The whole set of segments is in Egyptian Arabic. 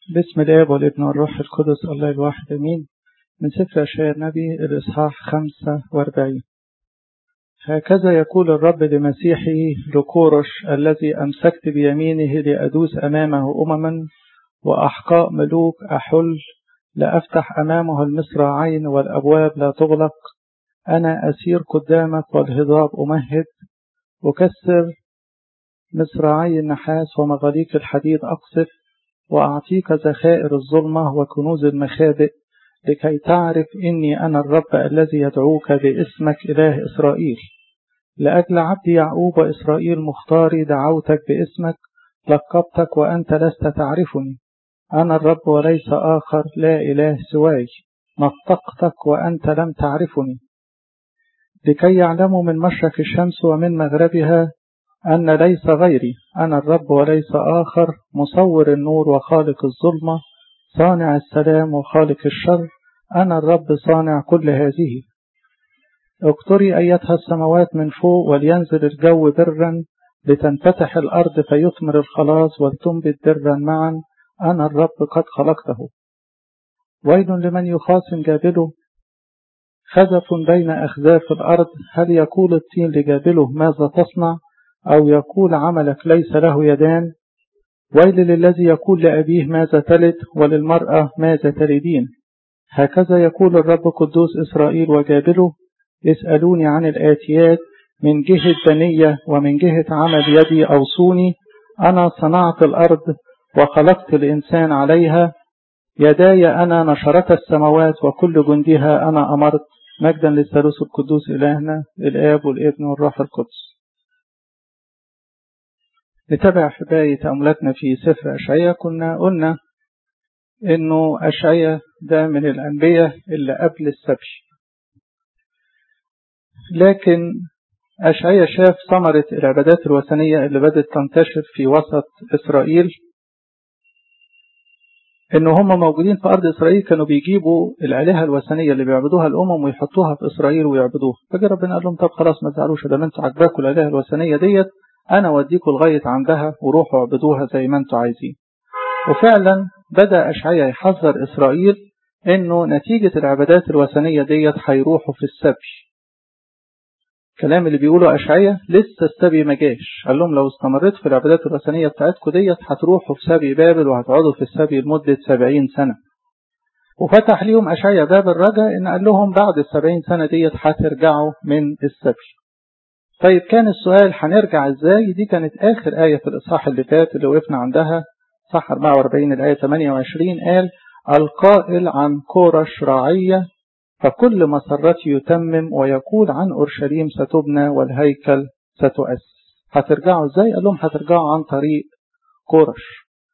بسم الآب والابن والروح القدس الله الواحد أمين من سفر أشعياء النبي الإصحاح 45 هكذا يقول الرب لمسيحه لكورش الذي أمسكت بيمينه لأدوس أمامه أمما وأحقاء ملوك أحل لأفتح أمامه المصراعين والأبواب لا تغلق أنا أسير قدامك والهضاب أمهد أكسر مصراعي النحاس ومغاليق الحديد أقصف وأعطيك ذخائر الظلمة وكنوز المخابئ لكي تعرف إني أنا الرب الذي يدعوك باسمك إله إسرائيل لأجل عبد يعقوب وإسرائيل مختاري دعوتك باسمك لقبتك وأنت لست تعرفني أنا الرب وليس آخر لا إله سواي نطقتك وأنت لم تعرفني لكي يعلموا من مشرق الشمس ومن مغربها أن ليس غيري أنا الرب وليس آخر مصور النور وخالق الظلمة صانع السلام وخالق الشر أنا الرب صانع كل هذه اقتري أيتها السماوات من فوق ولينزل الجو برا لتنفتح الأرض فيثمر الخلاص وتنبت برا معا أنا الرب قد خلقته ويل لمن يخاصم جابله خزف بين أخزاف الأرض هل يقول الطين لجابله ماذا تصنع أو يقول عملك ليس له يدان ويل للذي يقول لأبيه ماذا تلد وللمرأة ماذا تلدين هكذا يقول الرب قدوس إسرائيل وجابله اسألوني عن الآتيات من جهة بنية ومن جهة عمل يدي أوصوني أنا صنعت الأرض وخلقت الإنسان عليها يداي أنا نشرت السماوات وكل جندها أنا أمرت مجدا للثالوث القدوس إلهنا الآب والابن والروح القدس نتابع أحبائي تأملاتنا في سفر أشعية كنا قلنا إنه أشعية ده من الأنبياء اللي قبل السبي لكن أشعية شاف ثمرة العبادات الوثنية اللي بدأت تنتشر في وسط إسرائيل إن هم موجودين في أرض إسرائيل كانوا بيجيبوا الآلهة الوثنية اللي بيعبدوها الأمم ويحطوها في إسرائيل ويعبدوها فجأة ربنا قال لهم طب خلاص ما تزعلوش ده انتوا عجباكم الآلهة الوثنية ديت أنا أوديكم لغاية عندها وروحوا اعبدوها زي ما انتوا عايزين وفعلا بدأ أشعيا يحذر إسرائيل إنه نتيجة العبادات الوثنية ديت هيروحوا في السبي الكلام اللي بيقوله أشعيا لسه السبي ما جاش قال لهم لو استمرت في العبادات الوثنية بتاعتكم ديت هتروحوا في سبي بابل وهتقعدوا في السبي لمدة سبعين سنة وفتح ليهم أشعيا باب الرجاء إن قال لهم بعد السبعين سنة ديت هترجعوا من السبي طيب كان السؤال هنرجع ازاي دي كانت آخر آية في الإصحاح اللي فات اللي وقفنا عندها صح 44 الآية 28 قال القائل عن كورش راعية فكل مسرته يتمم ويقول عن أورشليم ستبنى والهيكل ستؤسس هترجعوا ازاي قال لهم هترجعوا عن طريق كورش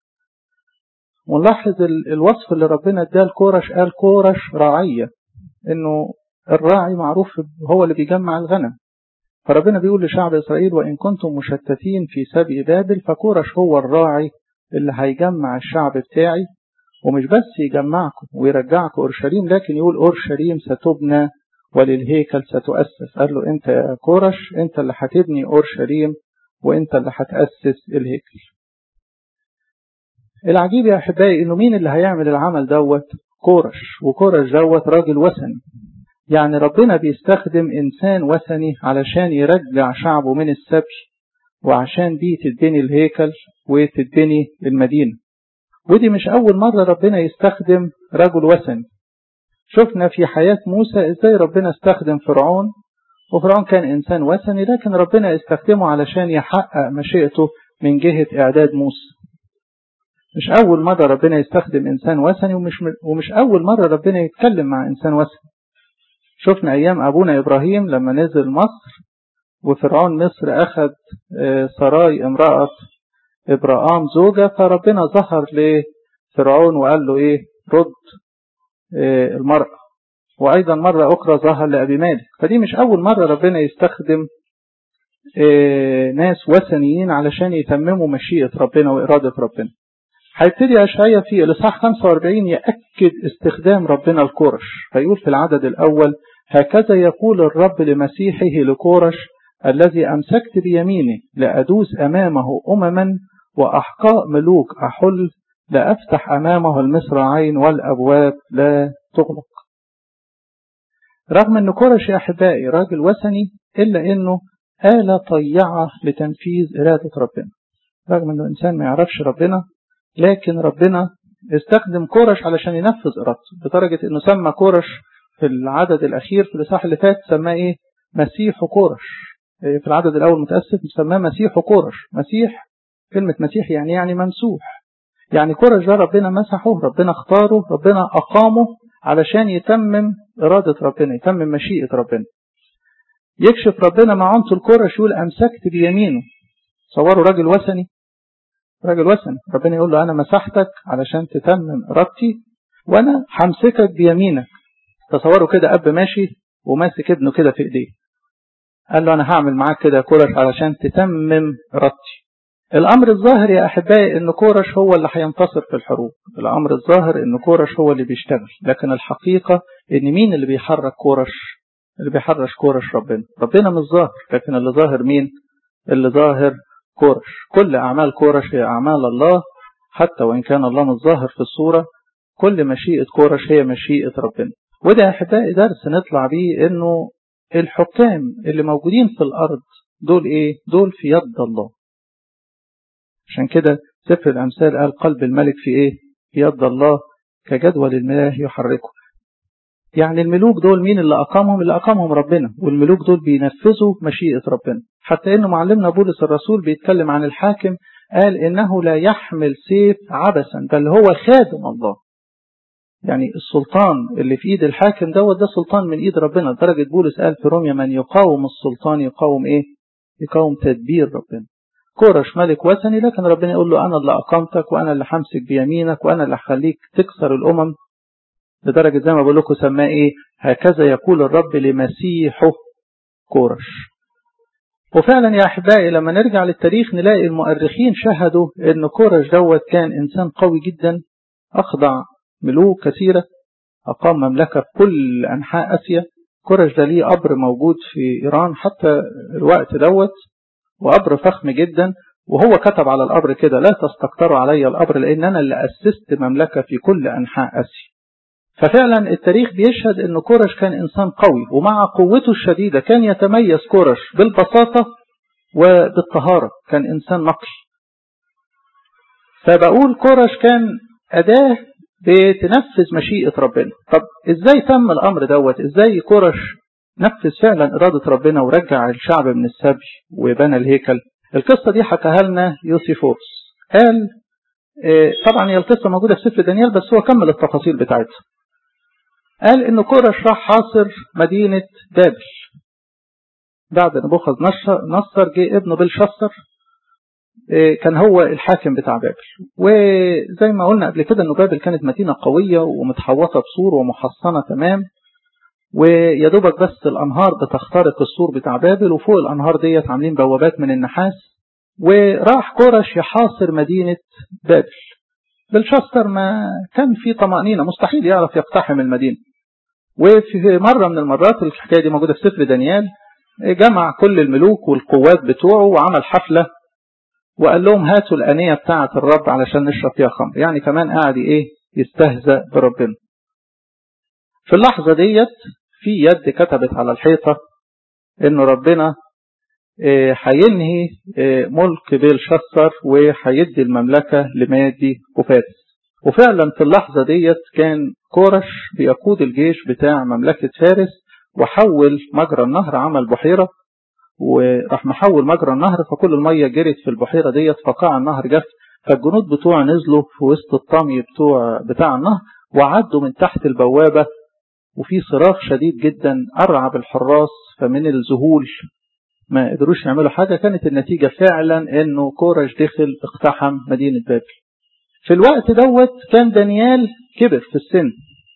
ونلاحظ الوصف اللي ربنا اداه لكورش قال كورش راعية انه الراعي معروف هو اللي بيجمع الغنم فربنا بيقول لشعب إسرائيل وإن كنتم مشتتين في سبي بابل فكورش هو الراعي اللي هيجمع الشعب بتاعي ومش بس يجمعكم ويرجعكم أورشليم لكن يقول أورشليم ستبنى وللهيكل ستؤسس قال له أنت يا كورش أنت اللي هتبني أورشليم وأنت اللي هتأسس الهيكل العجيب يا أحبائي إنه مين اللي هيعمل العمل دوت كورش وكورش دوت راجل وثني يعني ربنا بيستخدم إنسان وثني علشان يرجع شعبه من السبي وعشان دي تتبني الهيكل وتتبني المدينة ودي مش أول مرة ربنا يستخدم رجل وثني شفنا في حياة موسى إزاي ربنا استخدم فرعون وفرعون كان إنسان وثني لكن ربنا استخدمه علشان يحقق مشيئته من جهة إعداد موسى مش أول مرة ربنا يستخدم إنسان وثني ومش, ومش أول مرة ربنا يتكلم مع إنسان وثني شفنا أيام أبونا إبراهيم لما نزل مصر وفرعون مصر أخذ سراي امرأة إبراهام زوجة فربنا ظهر لفرعون وقال له إيه رد المرأة وأيضا مرة أخرى ظهر لأبي مالك فدي مش أول مرة ربنا يستخدم ناس وثنيين علشان يتمموا مشيئة ربنا وإرادة ربنا هيبتدي أشعيا في الإصحاح 45 يأكد استخدام ربنا الكورش فيقول في العدد الأول هكذا يقول الرب لمسيحه لكورش الذي أمسكت بيمينه لأدوس أمامه أمما وأحقاء ملوك أحل لا أفتح أمامه المصراعين والأبواب لا تغلق رغم أن كورش يا أحبائي راجل وثني إلا أنه آلة طيعة لتنفيذ إرادة ربنا رغم أنه إنسان ما يعرفش ربنا لكن ربنا استخدم كورش علشان ينفذ إرادته لدرجة أنه سمى كورش في العدد الأخير في الإصحاح اللي فات سماه إيه؟ مسيح كورش في العدد الأول متأسف سماه مسيح كورش مسيح كلمة مسيح يعني يعني ممسوح يعني كورش ده ربنا مسحه ربنا اختاره ربنا أقامه علشان يتمم إرادة ربنا يتمم مشيئة ربنا يكشف ربنا مع عنصر الكورش يقول أمسكت بيمينه صوروا راجل وثني راجل وثني ربنا يقول له أنا مسحتك علشان تتمم إرادتي وأنا همسكك بيمينك تصوروا كده أب ماشي وماسك ابنه كده في إيديه قال له أنا هعمل معاك كده كورش علشان تتمم إرادتي الأمر الظاهر يا أحبائي إن كورش هو اللي هينتصر في الحروب الأمر الظاهر إن كورش هو اللي بيشتغل لكن الحقيقة إن مين اللي بيحرك كورش اللي بيحرش كورش ربنا ربنا مش ظاهر لكن اللي ظاهر مين اللي ظاهر كورش كل أعمال كورش هي أعمال الله حتى وإن كان الله مش ظاهر في الصورة كل مشيئة كورش هي مشيئة ربنا وده يا أحبائي درس نطلع بيه إنه الحكام اللي موجودين في الأرض دول إيه دول في يد الله عشان كده سفر الأمثال قال قلب الملك في إيه في يد الله كجدول المياه يحركه يعني الملوك دول مين اللي أقامهم اللي أقامهم ربنا والملوك دول بينفذوا مشيئة ربنا حتى إنه معلمنا بولس الرسول بيتكلم عن الحاكم قال إنه لا يحمل سيف عبثا بل هو خادم الله يعني السلطان اللي في ايد الحاكم دوت ده سلطان من ايد ربنا لدرجة بولس قال في روميا من يقاوم السلطان يقاوم ايه يقاوم تدبير ربنا كورش ملك وثني لكن ربنا يقول له انا اللي اقامتك وانا اللي همسك بيمينك وانا اللي هخليك تكسر الامم لدرجة زي ما بقول لكم سماه ايه هكذا يقول الرب لمسيحه كورش وفعلا يا احبائي لما نرجع للتاريخ نلاقي المؤرخين شهدوا ان كورش دوت كان انسان قوي جدا اخضع ملوك كثيرة أقام مملكة في كل أنحاء آسيا كورش ده ليه قبر موجود في إيران حتى الوقت دوت وقبر فخم جدا وهو كتب على القبر كده لا تستكتروا علي القبر لأن أنا اللي أسست مملكة في كل أنحاء آسيا ففعلا التاريخ بيشهد أن كورش كان إنسان قوي ومع قوته الشديدة كان يتميز كورش بالبساطة وبالطهارة كان إنسان نقي فبقول كورش كان أداة بتنفذ مشيئة ربنا طب ازاي تم الامر دوت ازاي كورش نفذ فعلا ارادة ربنا ورجع الشعب من السبي وبنى الهيكل القصة دي حكاها لنا يوسيفوس قال اه طبعا هي القصة موجودة في سفر دانيال بس هو كمل التفاصيل بتاعتها قال ان كورش راح حاصر مدينة بابل بعد نبوخذ نصر جه ابنه بلشصر كان هو الحاكم بتاع بابل وزي ما قلنا قبل كده انه بابل كانت مدينة قوية ومتحوطة بسور ومحصنة تمام ويا دوبك بس الانهار بتخترق السور بتاع بابل وفوق الانهار ديت عاملين بوابات من النحاس وراح كورش يحاصر مدينة بابل بلشستر ما كان في طمأنينة مستحيل يعرف يقتحم المدينة وفي مرة من المرات الحكاية دي موجودة في سفر دانيال جمع كل الملوك والقوات بتوعه وعمل حفلة وقال لهم هاتوا الأنية بتاعة الرب علشان نشرب فيها خمر يعني كمان قاعد إيه يستهزأ بربنا في اللحظة ديت في يد كتبت على الحيطة إنه ربنا هينهي ملك بيلشسر وهيدي المملكة لمادي وفارس وفعلا في اللحظة ديت كان كورش بيقود الجيش بتاع مملكة فارس وحول مجرى النهر عمل بحيرة وراح محول مجرى النهر فكل المية جرت في البحيرة ديت فقاع النهر جف فالجنود بتوع نزلوا في وسط الطمي بتوع بتاع النهر وعدوا من تحت البوابة وفي صراخ شديد جدا أرعب الحراس فمن الذهول ما قدروش يعملوا حاجة كانت النتيجة فعلا انه كورش دخل اقتحم مدينة بابل في الوقت دوت كان دانيال كبر في السن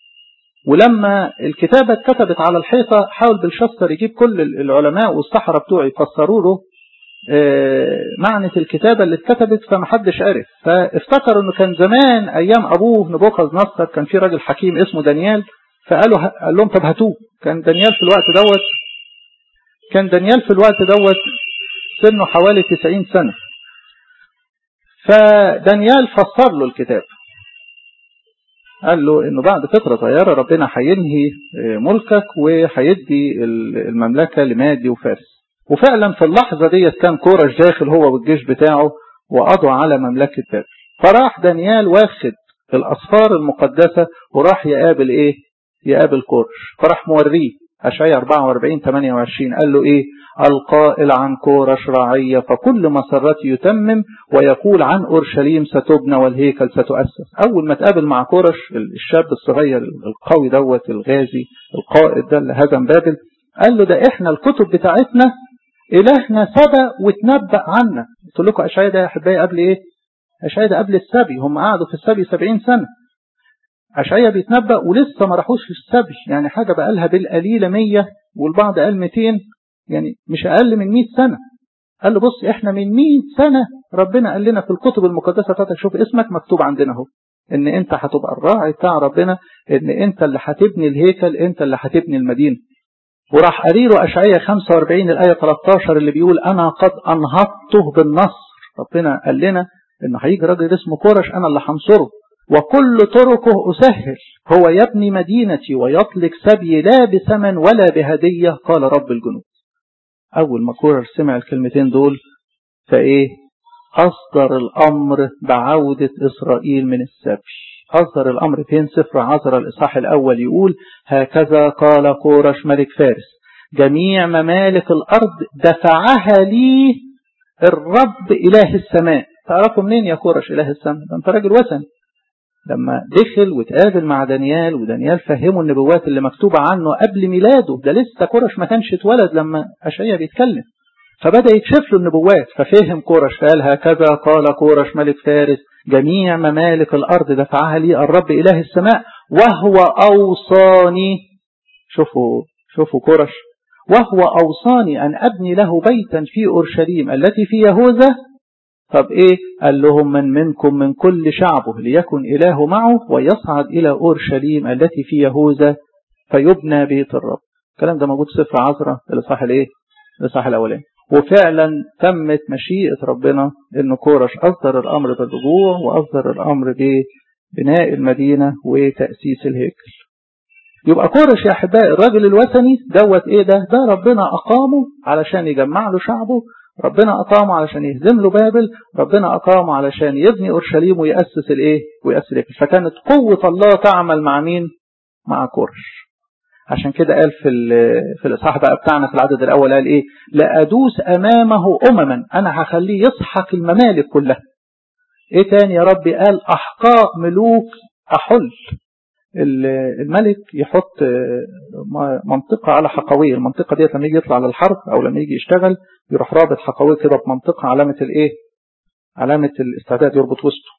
ولما الكتابة اتكتبت على الحيطة حاول بالشستر يجيب كل العلماء والسحرة بتوعه يفسروا له معنى الكتابة اللي اتكتبت فمحدش عرف فافتكروا انه كان زمان ايام ابوه نبوخذ نصر كان في راجل حكيم اسمه دانيال فقالوا قال لهم طب هاتوه كان دانيال في الوقت دوت كان دانيال في الوقت دوت سنه حوالي 90 سنة فدانيال فسر له الكتاب قال له انه بعد فترة صغيرة ربنا هينهي ملكك وهيدي المملكة لمادي وفارس وفعلا في اللحظة ديت كان كورش داخل هو والجيش بتاعه وقضوا على مملكة بابل فراح دانيال واخد الأصفار المقدسة وراح يقابل ايه يقابل كورش فراح موريه أشعية 44 28 قال له ايه القائل عن كورش رعية فكل مسرته يتمم ويقول عن أورشليم ستبنى والهيكل ستؤسس أول ما تقابل مع كورش الشاب الصغير القوي دوت الغازي القائد ده اللي هزم بابل قال له ده احنا الكتب بتاعتنا إلهنا سبق وتنبأ عنا قلت لكم أشعية ده يا أحبائي قبل إيه أشعية ده قبل السبي هم قعدوا في السبي 70 سنة أشعية بيتنبأ ولسه ما راحوش في السبي يعني حاجة بقى لها بالقليلة 100 والبعض قال 200 يعني مش أقل من 100 سنة قال له بص احنا من 100 سنة ربنا قال لنا في الكتب المقدسة بتاعتك شوف اسمك مكتوب عندنا اهو ان انت هتبقى الراعي بتاع ربنا ان انت اللي هتبني الهيكل انت اللي هتبني المدينة وراح قريله أشعية 45 الآية 13 اللي بيقول أنا قد أنهضته بالنصر ربنا قال لنا إنه هيجي راجل اسمه كورش أنا اللي هنصره وكل طرقه أسهل هو يبني مدينتي ويطلق سبي لا بثمن ولا بهدية قال رب الجنود أول ما كورش سمع الكلمتين دول فإيه أصدر الأمر بعودة إسرائيل من السبي أصدر الأمر فين سفر عزر الإصحاح الأول يقول هكذا قال كورش ملك فارس جميع ممالك الأرض دفعها لي الرب إله السماء تعرفوا منين يا كورش إله السماء ده أنت راجل وثن لما دخل وتقابل مع دانيال ودانيال فهمه النبوات اللي مكتوبة عنه قبل ميلاده ده لسه كورش ما كانش اتولد لما أشعيا بيتكلم فبدأ يكشف له النبوات ففهم كورش فقال هكذا قال كورش ملك فارس جميع ممالك الأرض دفعها لي الرب إله السماء وهو أوصاني شوفوا شوفوا كورش وهو أوصاني أن أبني له بيتا في أورشليم التي في يهوذا طب إيه قال لهم من منكم من كل شعبه ليكن إله معه ويصعد إلى أورشليم التي في يهوذا فيبنى بيت الرب الكلام ده موجود في سفر عزرة الإصحاح الإيه الإصحاح الأولاني وفعلا تمت مشيئة ربنا ان كورش أصدر الأمر بالرجوع وأصدر الأمر ببناء المدينة وتأسيس الهيكل يبقى كورش يا أحبائي الراجل الوثني دوت إيه ده ده ربنا أقامه علشان يجمع له شعبه ربنا أقامه علشان يهزم له بابل ربنا أقامه علشان يبني أورشليم ويأسس الإيه ويأسس الهيكل فكانت قوة الله تعمل مع مين مع كورش عشان كده قال في في الاصحاح بقى بتاعنا في العدد الاول قال ايه لادوس امامه امما انا هخليه يسحق الممالك كلها ايه تاني يا ربي قال احقاء ملوك احل الملك يحط منطقة على حقوية المنطقة ديت لما يجي يطلع للحرب او لما يجي يشتغل يروح رابط حقوية كده بمنطقة علامة الايه علامة الاستعداد يربط وسطه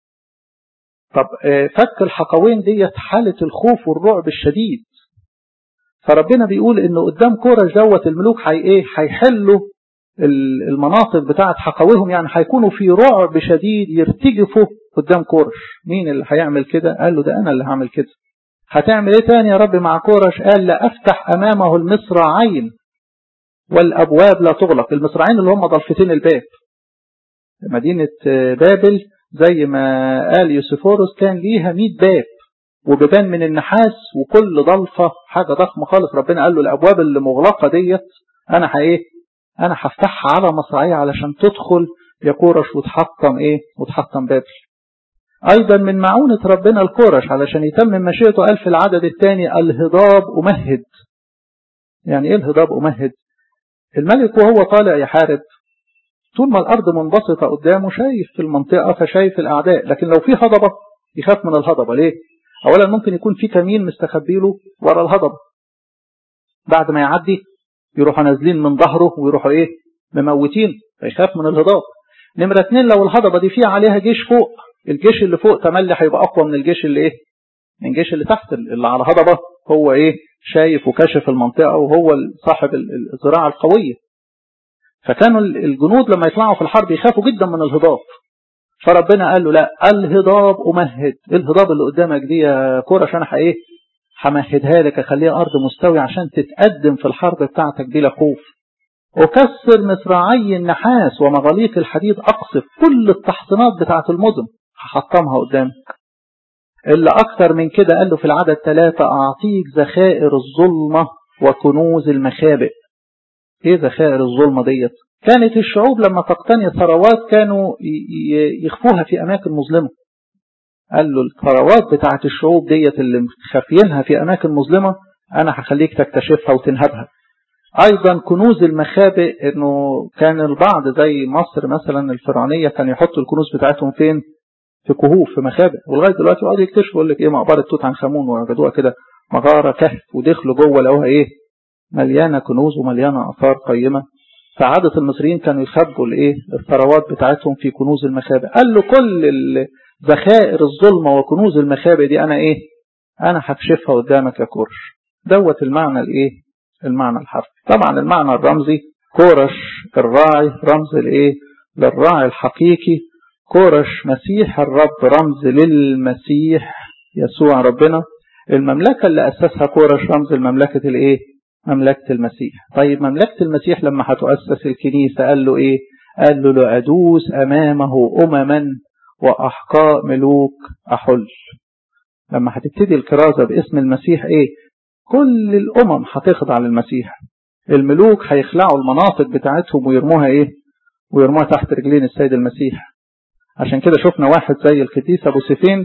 طب فك الحقوين ديت حالة الخوف والرعب الشديد فربنا بيقول انه قدام كورش دوت الملوك حي ايه هيحلوا المناطق بتاعه حقويهم يعني هيكونوا في رعب شديد يرتجفوا قدام كورش مين اللي هيعمل كده قال له ده انا اللي هعمل كده هتعمل ايه تاني يا رب مع كورش قال لا افتح امامه المصراعين والابواب لا تغلق المصراعين اللي هم ضلفتين الباب مدينة بابل زي ما قال يوسفورس كان ليها 100 باب وبيبان من النحاس وكل ضلفة حاجة ضخمة خالص ربنا قال له الأبواب اللي مغلقة ديت أنا هإيه أنا هفتحها على مصراعية علشان تدخل يا كورش وتحطم إيه وتحطم بابل أيضا من معونة ربنا الكورش علشان يتمم مشيئته قال في العدد الثاني الهضاب أمهد يعني إيه الهضاب أمهد الملك وهو طالع يحارب طول ما الأرض منبسطة قدامه شايف في المنطقة فشايف الأعداء لكن لو في هضبة يخاف من الهضبة ليه اولا ممكن يكون في كمين مستخبي له ورا الهضبه بعد ما يعدي يروحوا نازلين من ظهره ويروحوا ايه مموتين فيخاف من الهضاب نمرة اتنين لو الهضبة دي فيها عليها جيش فوق الجيش اللي فوق تملي هيبقى اقوى من الجيش اللي ايه من الجيش اللي تحت اللي على هضبة هو ايه شايف وكشف المنطقة وهو صاحب الزراعة القوية فكانوا الجنود لما يطلعوا في الحرب يخافوا جدا من الهضاب فربنا قال له لا الهضاب أمهد الهضاب اللي قدامك دي يا كورش أنا إيه همهدها لك أخليها أرض مستوي عشان تتقدم في الحرب بتاعتك بلا خوف أكسر مصراعي النحاس ومغاليق الحديد أقصف كل التحصينات بتاعت المدن هحطمها قدامك اللي أكتر من كده قال له في العدد ثلاثة أعطيك ذخائر الظلمة وكنوز المخابئ إيه ذخائر الظلمة ديت كانت الشعوب لما تقتني ثروات كانوا يخفوها في أماكن مظلمة قال له الثروات بتاعت الشعوب ديت اللي خافينها في أماكن مظلمة أنا هخليك تكتشفها وتنهبها أيضا كنوز المخابئ إنه كان البعض زي مصر مثلا الفرعونية كان يحطوا الكنوز بتاعتهم فين في كهوف في مخابئ ولغاية دلوقتي يقعدوا يكتشفوا يقول لك إيه مقبرة توت عنخ آمون وجدوها كده مغارة كهف ودخلوا جوه لقوها إيه مليانة كنوز ومليانة آثار قيمة فعادة المصريين كانوا يخبوا الايه الثروات بتاعتهم في كنوز المخابئ قال له كل ذخائر الظلمة وكنوز المخابئ دي انا ايه انا هكشفها قدامك يا كورش دوت المعنى الايه المعنى الحرفي طبعا المعنى الرمزي كورش الراعي رمز الايه للراعي الحقيقي كورش مسيح الرب رمز للمسيح يسوع ربنا المملكة اللي أسسها كورش رمز المملكة الايه مملكة المسيح طيب مملكة المسيح لما هتؤسس الكنيسة قال له ايه قال له لأدوس أمامه أمما وأحقاء ملوك أحل لما هتبتدي الكرازة باسم المسيح ايه كل الأمم هتخضع للمسيح الملوك هيخلعوا المناطق بتاعتهم ويرموها ايه ويرموها تحت رجلين السيد المسيح عشان كده شفنا واحد زي القديس أبو سيفين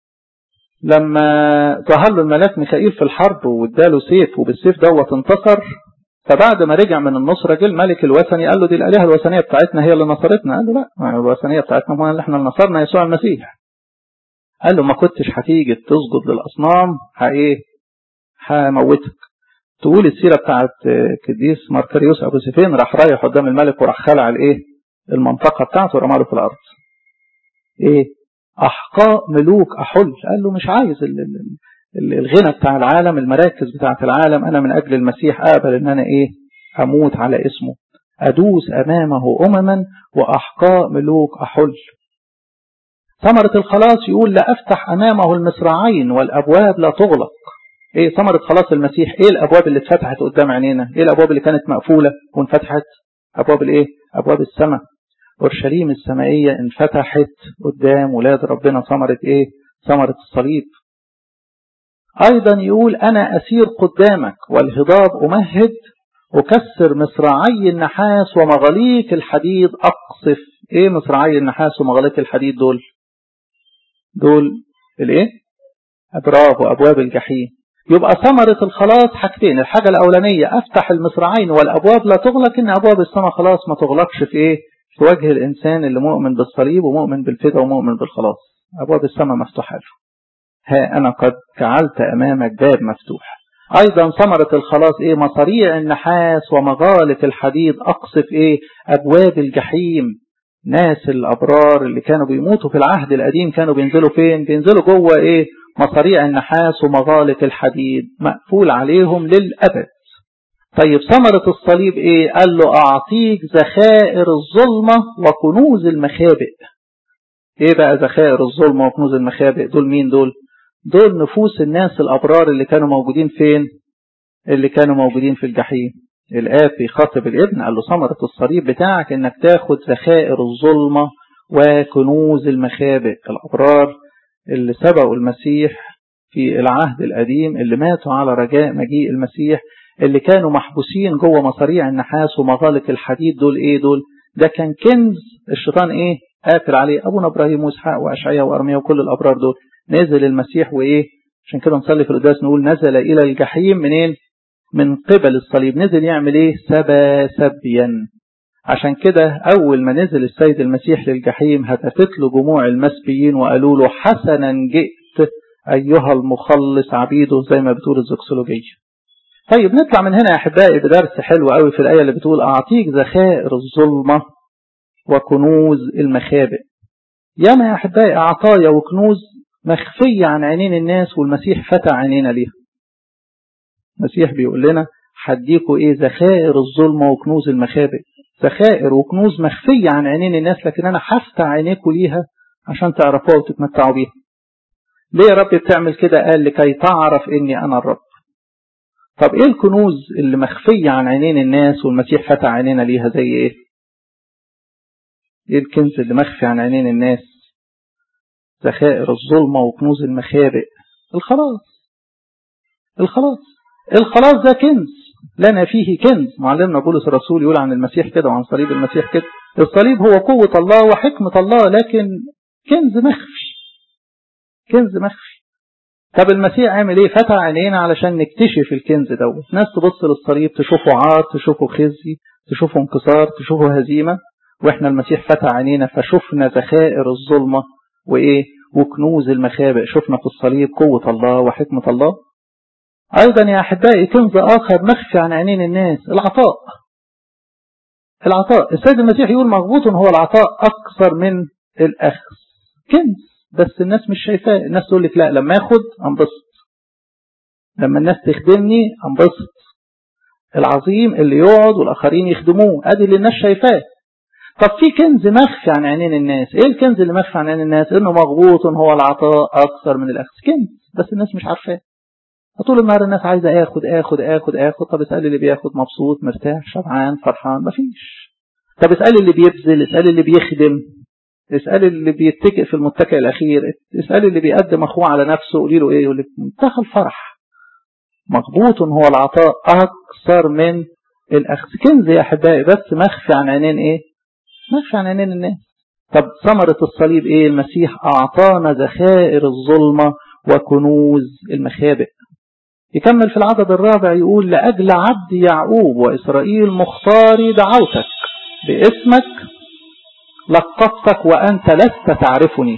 لما ظهر له الملاك ميخائيل في الحرب واداله سيف وبالسيف دوت انتصر فبعد ما رجع من النصرة جه الملك الوثني قال له دي الآلهة الوثنية بتاعتنا هي اللي نصرتنا قال له لا الوثنية بتاعتنا هو اللي احنا اللي نصرنا يسوع المسيح قال له ما كنتش هتيجي تسجد للأصنام ايه هموتك تقول السيرة بتاعت قديس ماركريوس أبو سيفين راح رايح قدام الملك وراح خلع الايه المنطقة بتاعته ورماله في الأرض ايه أحقاء ملوك أحل قال له مش عايز الغنى بتاع العالم المراكز بتاعت العالم أنا من أجل المسيح أقبل أن أنا إيه أموت على اسمه أدوس أمامه أمما وأحقاء ملوك أحل ثمرة الخلاص يقول لا أفتح أمامه المصراعين والأبواب لا تغلق إيه ثمرة خلاص المسيح إيه الأبواب اللي اتفتحت قدام عينينا إيه الأبواب اللي كانت مقفولة وانفتحت أبواب الإيه أبواب السماء أورشليم السمائية انفتحت قدام ولاد ربنا ثمرة إيه ثمرة الصليب أيضا يقول أنا أسير قدامك والهضاب أمهد أكسر مصراعي النحاس ومغاليق الحديد أقصف إيه مصراعي النحاس ومغاليق الحديد دول دول الإيه أبراب وأبواب الجحيم يبقى ثمرة الخلاص حاجتين الحاجة الأولانية أفتح المصراعين والأبواب لا تغلق إن أبواب السماء خلاص ما تغلقش في إيه في وجه الإنسان اللي مؤمن بالصليب ومؤمن بالفداء ومؤمن بالخلاص أبواب السماء مفتوحة له ها أنا قد جعلت أمامك باب مفتوح أيضا ثمرة الخلاص إيه مصاريع النحاس ومغالق الحديد أقصف إيه أبواب الجحيم ناس الأبرار اللي كانوا بيموتوا في العهد القديم كانوا بينزلوا فين بينزلوا جوه إيه مصاريع النحاس ومغالق الحديد مقفول عليهم للأبد طيب ثمرة الصليب ايه قال له اعطيك ذخائر الظلمة وكنوز المخابئ ايه بقى ذخائر الظلمة وكنوز المخابئ دول مين دول دول نفوس الناس الابرار اللي كانوا موجودين فين اللي كانوا موجودين في الجحيم الآب بيخاطب الابن قال له ثمرة الصليب بتاعك انك تاخد ذخائر الظلمة وكنوز المخابئ الابرار اللي سبقوا المسيح في العهد القديم اللي ماتوا على رجاء مجيء المسيح اللي كانوا محبوسين جوه مصاريع النحاس ومغالق الحديد دول ايه دول ده كان كنز الشيطان ايه قاتل عليه ابونا ابراهيم واسحاق واشعياء وارميا وكل الابرار دول نزل المسيح وايه عشان كده نصلي في القداس نقول نزل الى الجحيم منين من قبل الصليب نزل يعمل ايه سبا سبيا عشان كده اول ما نزل السيد المسيح للجحيم هتفت له جموع المسبيين وقالوا له حسنا جئت ايها المخلص عبيده زي ما بتقول الزكسولوجيه طيب نطلع من هنا يا أحبائي بدرس حلو قوي في الآية اللي بتقول أعطيك ذخائر الظلمة وكنوز المخابئ ياما يا أحبائي عطايا وكنوز مخفية عن عينين الناس والمسيح فتح عينينا ليها المسيح بيقول لنا هديكوا ايه ذخائر الظلمة وكنوز المخابئ ذخائر وكنوز مخفية عن عينين الناس لكن أنا هفتح عينيكوا ليها عشان تعرفوها وتتمتعوا بيها ليه يا رب بتعمل كده قال لكي تعرف إني أنا الرب طب ايه الكنوز اللي مخفية عن عينين الناس والمسيح فتح عينينا ليها زي ايه ايه الكنز اللي مخفي عن عينين الناس ذخائر الظلمة وكنوز المخابئ الخلاص الخلاص الخلاص ده كنز لنا فيه كنز معلمنا بولس الرسول يقول عن المسيح كده وعن صليب المسيح كده الصليب هو قوة الله وحكمة الله لكن كنز مخفي كنز مخفي طب المسيح عمل ايه فتح عينينا علشان نكتشف الكنز دوت ناس تبص للصليب تشوفه عار تشوفه خزي تشوفه انكسار تشوفه هزيمة واحنا المسيح فتح عينينا فشفنا ذخائر الظلمة وايه وكنوز المخابئ شفنا في الصليب قوة الله وحكمة الله ايضا يا احبائي كنز اخر مخفي عن عينين الناس العطاء العطاء السيد المسيح يقول مغبوط هو العطاء اكثر من الاخذ كنز بس الناس مش شايفاه الناس تقول لك لا لما اخد انبسط لما الناس تخدمني انبسط العظيم اللي يقعد والاخرين يخدموه ادي اللي الناس شايفاه طب في كنز مخفي عن عينين الناس ايه الكنز اللي مخفي عن عينين الناس انه مغبوط هو العطاء اكثر من الاخذ كنز بس الناس مش عارفاه طول النهار الناس عايزه اخد اخد اخد اخد طب اسال اللي بياخد مبسوط مرتاح شبعان فرحان مفيش طب اسال اللي بيبذل اسال اللي بيخدم اسال اللي بيتكئ في المتكئ الاخير اسال اللي بيقدم اخوه على نفسه قولي له ايه يقول لك منتهى الفرح مغبوط هو العطاء اكثر من الاخذ كنز يا احبائي بس مخفي عن عينين ايه مخفي عن عينين الناس طب ثمرة الصليب ايه المسيح اعطانا ذخائر الظلمة وكنوز المخابئ يكمل في العدد الرابع يقول لأجل عبد يعقوب وإسرائيل مختاري دعوتك باسمك لقبتك وأنت لست تعرفني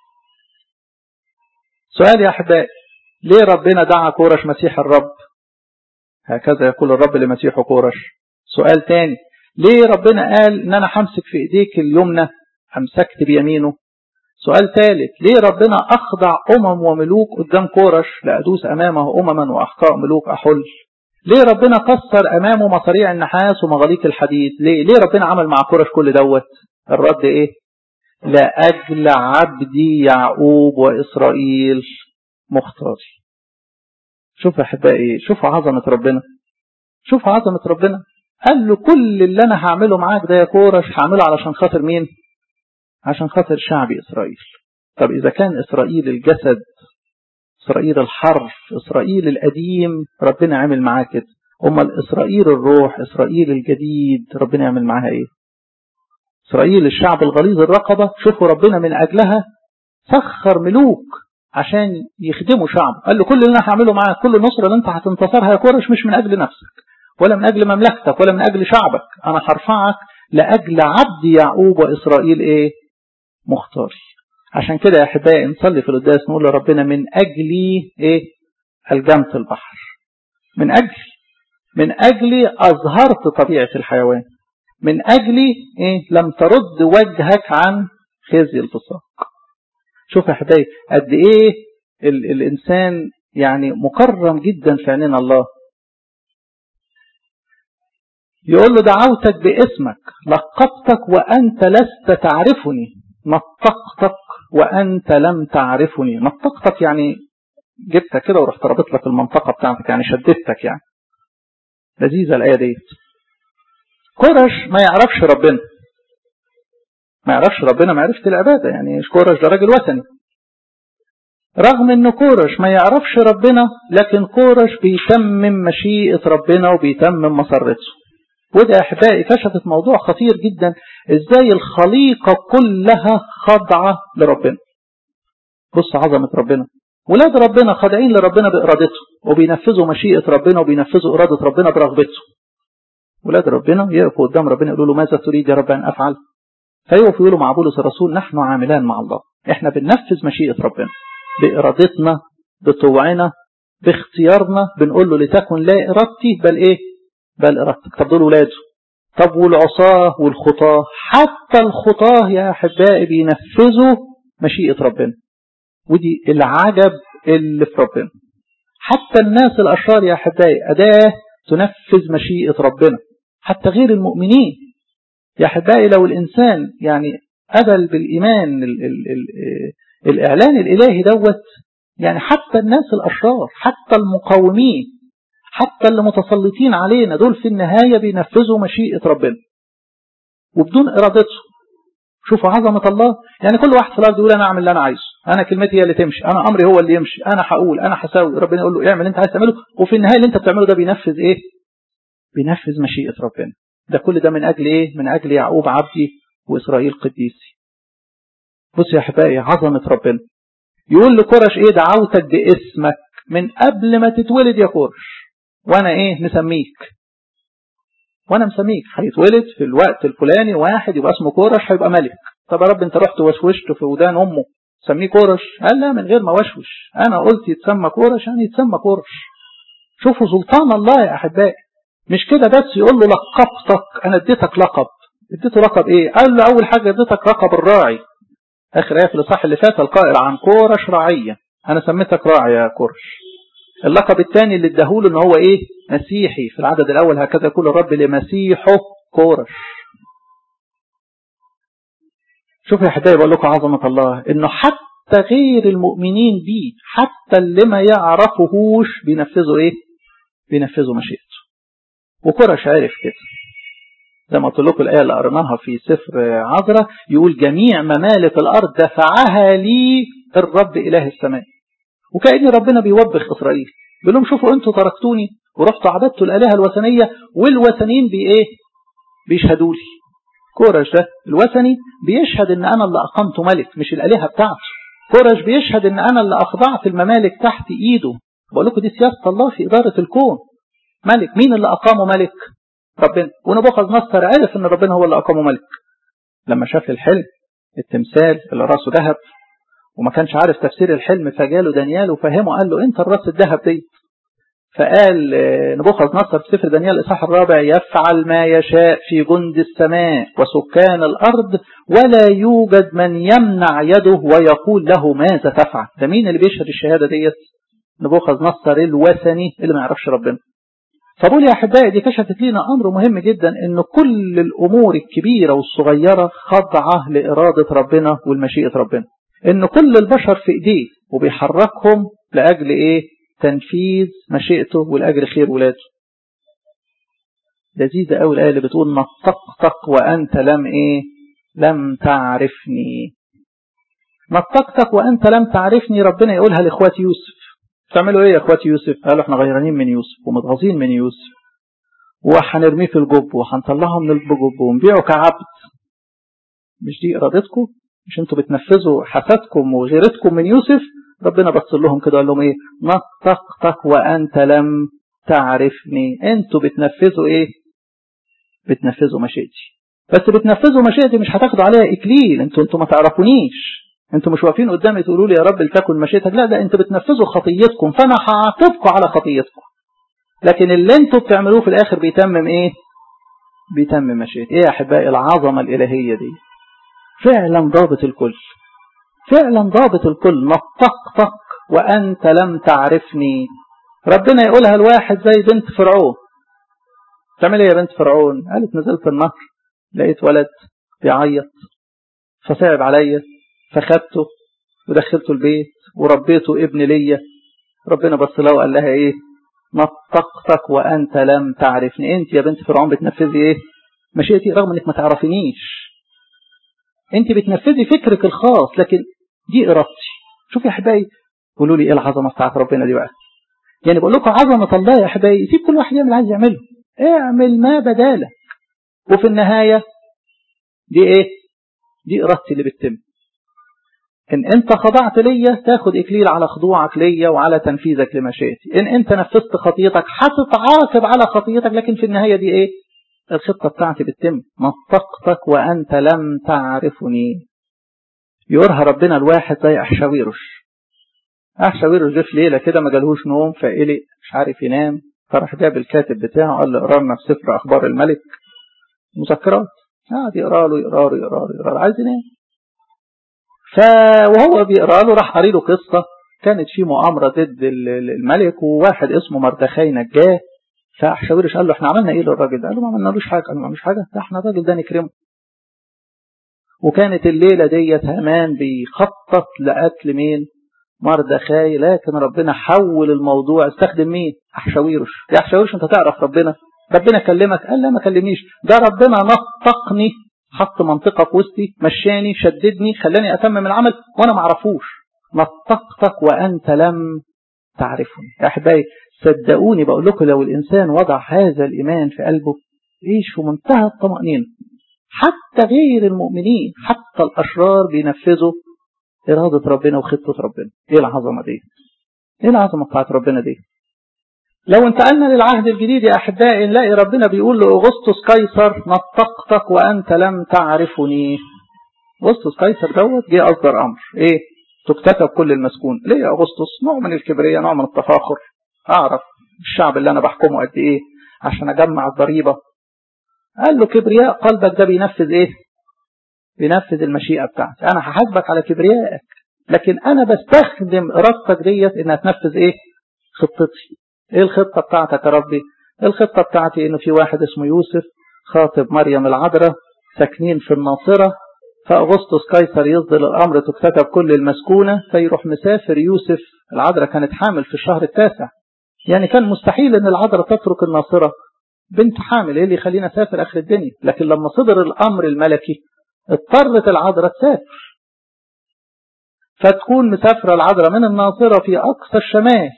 سؤال يا أحبائي ليه ربنا دعا كورش مسيح الرب هكذا يقول الرب لمسيح كورش سؤال تاني ليه ربنا قال ان انا همسك في ايديك اليمنى امسكت بيمينه سؤال ثالث ليه ربنا أخضع أمم وملوك قدام كورش لأدوس أمامه أمما وأحقاء ملوك أحل ليه ربنا كسر أمامه مصاريع النحاس ومغاليق الحديد ليه ليه ربنا عمل مع كورش كل دوت الرد إيه لأجل عبدي يعقوب وإسرائيل مختاري شوف أحبائي شوفوا عظمة ربنا شوفوا عظمة ربنا قال له كل اللي أنا هعمله معاك ده يا كورش هعمله علشان خاطر مين عشان خاطر شعب إسرائيل طب إذا كان إسرائيل الجسد إسرائيل الحرف إسرائيل القديم ربنا عمل معاه كده أمال إسرائيل الروح إسرائيل الجديد ربنا يعمل معاها إيه إسرائيل الشعب الغليظ الرقبة شوفوا ربنا من أجلها سخر ملوك عشان يخدموا شعب قال له كل اللي أنا هعمله معاك كل النصرة اللي أنت هتنتصرها يا كورش مش من أجل نفسك ولا من أجل مملكتك ولا من أجل شعبك أنا هرفعك لأجل عبد يعقوب وإسرائيل إيه مختاري عشان كده يا احبائي نصلي في القداس نقول لربنا من اجلي ايه الجمت البحر من اجلي من اجلي اظهرت طبيعه الحيوان من اجلي ايه لم ترد وجهك عن خزي الفساق شوف يا احبائي قد ايه ال الانسان يعني مكرم جدا في عينين الله يقول له دعوتك باسمك لقبتك وانت لست تعرفني نطقتك وأنت لم تعرفني نطقتك يعني جبتك كده ورحت رابط لك المنطقة بتاعتك يعني شددتك يعني لذيذة الآية ديت كورش ما يعرفش ربنا ما يعرفش ربنا معرفة العبادة يعني كورش ده راجل وثني رغم ان كورش ما يعرفش ربنا لكن كورش بيتمم مشيئة ربنا وبيتمم مسرته وده يا احبائي كشفت موضوع خطير جدا ازاي الخليقة كلها خاضعة لربنا بص عظمة ربنا ولاد ربنا خاضعين لربنا بإرادته وبينفذوا مشيئة ربنا وبينفذوا إرادة ربنا برغبته ولاد ربنا يقفوا قدام ربنا يقولوا له ماذا تريد يا رب أن أفعل فيقفوا يقولوا مع بولس الرسول نحن عاملان مع الله احنا بننفذ مشيئة ربنا بإرادتنا بطوعنا باختيارنا بنقول له لتكن لا إرادتي بل إيه بل إرادتك طب دول ولاده طب والعصاة والخطاة حتى الخطاة يا أحبائي بينفذوا مشيئة ربنا ودي العجب اللي في ربنا حتى الناس الأشرار يا أحبائي أداة تنفذ مشيئة ربنا حتى غير المؤمنين يا أحبائي لو الإنسان يعني قبل بالإيمان ال ال ال الإعلان الإلهي دوت يعني حتى الناس الأشرار حتى المقاومين حتى اللي متسلطين علينا دول في النهاية بينفذوا مشيئة ربنا وبدون إرادته شوفوا عظمة الله يعني كل واحد في الأرض يقول أنا أعمل اللي أنا عايزه انا كلمتي هي اللي تمشي انا امري هو اللي يمشي انا هقول انا هساوي ربنا يقول له اعمل انت عايز تعمله وفي النهايه اللي انت بتعمله ده بينفذ ايه بينفذ مشيئه ربنا ده كل ده من اجل ايه من اجل يعقوب عبدي واسرائيل قديسي بص يا احبائي عظمه ربنا يقول لكرش ايه دعوتك باسمك من قبل ما تتولد يا كرش وانا ايه مسميك وانا مسميك هيتولد في الوقت الفلاني واحد يبقى اسمه كورش هيبقى ملك طب يا رب انت رحت وشوشت في ودان امه سميه كورش قال لا من غير ما وشوش انا قلت يتسمى كورش يعني يتسمى كورش شوفوا سلطان الله يا احبائي مش كده بس يقول له لقبتك انا اديتك لقب اديته لقب ايه قال له اول حاجه اديتك لقب الراعي اخر ايه في الاصحاح اللي فات القائل عن كورش راعيا انا سميتك راعي يا كورش اللقب الثاني اللي اداهوله ان هو ايه مسيحي في العدد الاول هكذا يقول الرب لمسيحه كورش شوفوا يا حبايبي بقول لكم عظمه الله انه حتى غير المؤمنين بيه حتى اللي ما يعرفوهوش بينفذوا ايه بينفذوا مشيئته وكرش عرف كده زي ما قلت لكم الآية اللي قريناها في سفر عذراء يقول جميع ممالك الأرض دفعها لي الرب إله السماء وكأن ربنا بيوبخ إسرائيل بيقول لهم شوفوا أنتوا تركتوني ورحتوا عبدتوا الآلهة الوثنية والوثنيين بي إيه بيشهدوا لي كورش ده الوثني بيشهد ان انا اللي اقمته ملك مش الالهه بتاعته كورش بيشهد ان انا اللي اخضعت الممالك تحت ايده بقول لكم دي سياسه الله في اداره الكون ملك مين اللي اقامه ملك ربنا ونبوخذ نصر عرف ان ربنا هو اللي اقامه ملك لما شاف الحلم التمثال اللي راسه ذهب وما كانش عارف تفسير الحلم فجاله دانيال وفهمه قال له انت الراس الذهب دي فقال نبوخذ نصر في سفر دانيال الإصحاح الرابع يفعل ما يشاء في جند السماء وسكان الأرض ولا يوجد من يمنع يده ويقول له ماذا تفعل ده مين اللي بيشهد الشهادة ديت نبوخذ نصر الوثني اللي ما يعرفش ربنا فبقول يا أحبائي دي كشفت لنا أمر مهم جدا أن كل الأمور الكبيرة والصغيرة خاضعة لإرادة ربنا والمشيئة ربنا أن كل البشر في إيديه وبيحركهم لأجل إيه تنفيذ مشيئته والأجر خير ولاده لذيذة أوي الآية اللي بتقول نطقتك وأنت لم إيه لم تعرفني نطقتك وأنت لم تعرفني ربنا يقولها لإخوات يوسف تعملوا إيه يا إخوات يوسف قالوا إحنا غيرانين من يوسف ومتغاظين من يوسف وهنرميه في الجب وهنطلعه من الجب ونبيعه كعبد مش دي إرادتكم مش انتوا بتنفذوا حسدكم وغيرتكم من يوسف ربنا بص لهم كده قال لهم ايه نطقتك وانت لم تعرفني انتوا بتنفذوا ايه بتنفذوا مشيئتي بس بتنفذوا مشيئتي مش هتاخدوا عليها اكليل انتوا انتوا ما تعرفونيش انتوا مش واقفين قدامي تقولوا لي يا رب لتكن مشيئتك لا ده انتوا بتنفذوا خطيتكم فانا هعاقبكم على خطيتكم لكن اللي انتوا بتعملوه في الاخر بيتمم ايه بيتمم مشيئتي ايه يا احبائي العظمه الالهيه دي فعلا ضابط الكل فعلا ضابط الكل نطقتك وأنت لم تعرفني ربنا يقولها الواحد زي بنت فرعون تعمل ايه يا بنت فرعون قالت نزلت النهر لقيت ولد بيعيط فصعب عليا فخدته ودخلته البيت وربيته ابن ليا ربنا بص له وقال لها ايه نطقتك وانت لم تعرفني انت يا بنت فرعون بتنفذي ايه مشيتي رغم انك ما تعرفينيش انت بتنفذي فكرك الخاص لكن دي ارادتي شوف يا احبائي قولوا لي ايه العظمه بتاعت ربنا دي بقى يعني بقول لكم عظمه الله يا احبائي سيب كل واحد يعمل عايز يعمله اعمل ما بدالك وفي النهايه دي ايه دي ارادتي اللي بتتم ان انت خضعت ليا تاخد اكليل على خضوعك ليا وعلى تنفيذك لمشيئتي ان انت نفذت خطيتك هتتعاقب على خطيتك لكن في النهايه دي ايه الخطة بتاعتي بتتم نطقتك وأنت لم تعرفني يورها ربنا الواحد زي أحشاويرش أحشاويرش جه في ليلة كده ما جالهوش نوم فقلق مش عارف ينام فراح جاب الكاتب بتاعه قال له اقرا لنا في سفر أخبار الملك مذكرات قعد يقرا له يقرا له يقرا له يقرا له عايز ينام ف وهو بيقرا له راح قاري له قصة كانت في مؤامرة ضد الملك وواحد اسمه مردخاي نجاه فأحشاويرش قال له احنا عملنا ايه للراجل ده؟ قال له ما عملنالوش حاجه، قال له ما عملناش حاجه، ده احنا الراجل ده نكرمه. وكانت الليله ديت هامان بيخطط لقتل مين؟ مردخاي لكن ربنا حول الموضوع استخدم مين؟ احشاويرش، يا احشاويرش انت تعرف ربنا؟ ربنا كلمك؟ قال لا ما كلمنيش، ده ربنا نطقني حط منطقه في وسطي، مشاني، شددني، خلاني اتمم العمل وانا ما اعرفوش. نطقتك وأنت لم تعرفني يا أحبائي صدقوني بقول لكم لو الإنسان وضع هذا الإيمان في قلبه إيش في منتهى الطمأنينة حتى غير المؤمنين حتى الأشرار بينفذوا إرادة ربنا وخطة ربنا إيه العظمة دي إيه العظمة بتاعت ربنا دي لو انتقلنا للعهد الجديد يا أحبائي نلاقي ربنا بيقول لأغسطس قيصر نطقتك وأنت لم تعرفني أغسطس قيصر دوت جه أصدر أمر إيه تكتسب كل المسكون ليه يا أغسطس نوع من الكبرياء نوع من التفاخر أعرف الشعب اللي أنا بحكمه قد إيه عشان أجمع الضريبة قال له كبرياء قلبك ده بينفذ إيه بينفذ المشيئة بتاعتي أنا هحاسبك على كبريائك لكن أنا بستخدم إرادتك ديت إنها تنفذ إيه خطتي إيه الخطة بتاعتك يا ربي الخطة بتاعتي إنه في واحد اسمه يوسف خاطب مريم العذراء ساكنين في الناصرة فأغسطس قيصر يصدر الأمر تكتتب كل المسكونة فيروح مسافر يوسف العذراء كانت حامل في الشهر التاسع يعني كان مستحيل أن العذراء تترك الناصرة بنت حامل إيه اللي يخلينا نسافر آخر الدنيا لكن لما صدر الأمر الملكي اضطرت العذراء تسافر فتكون مسافرة العذراء من الناصرة في أقصى الشمال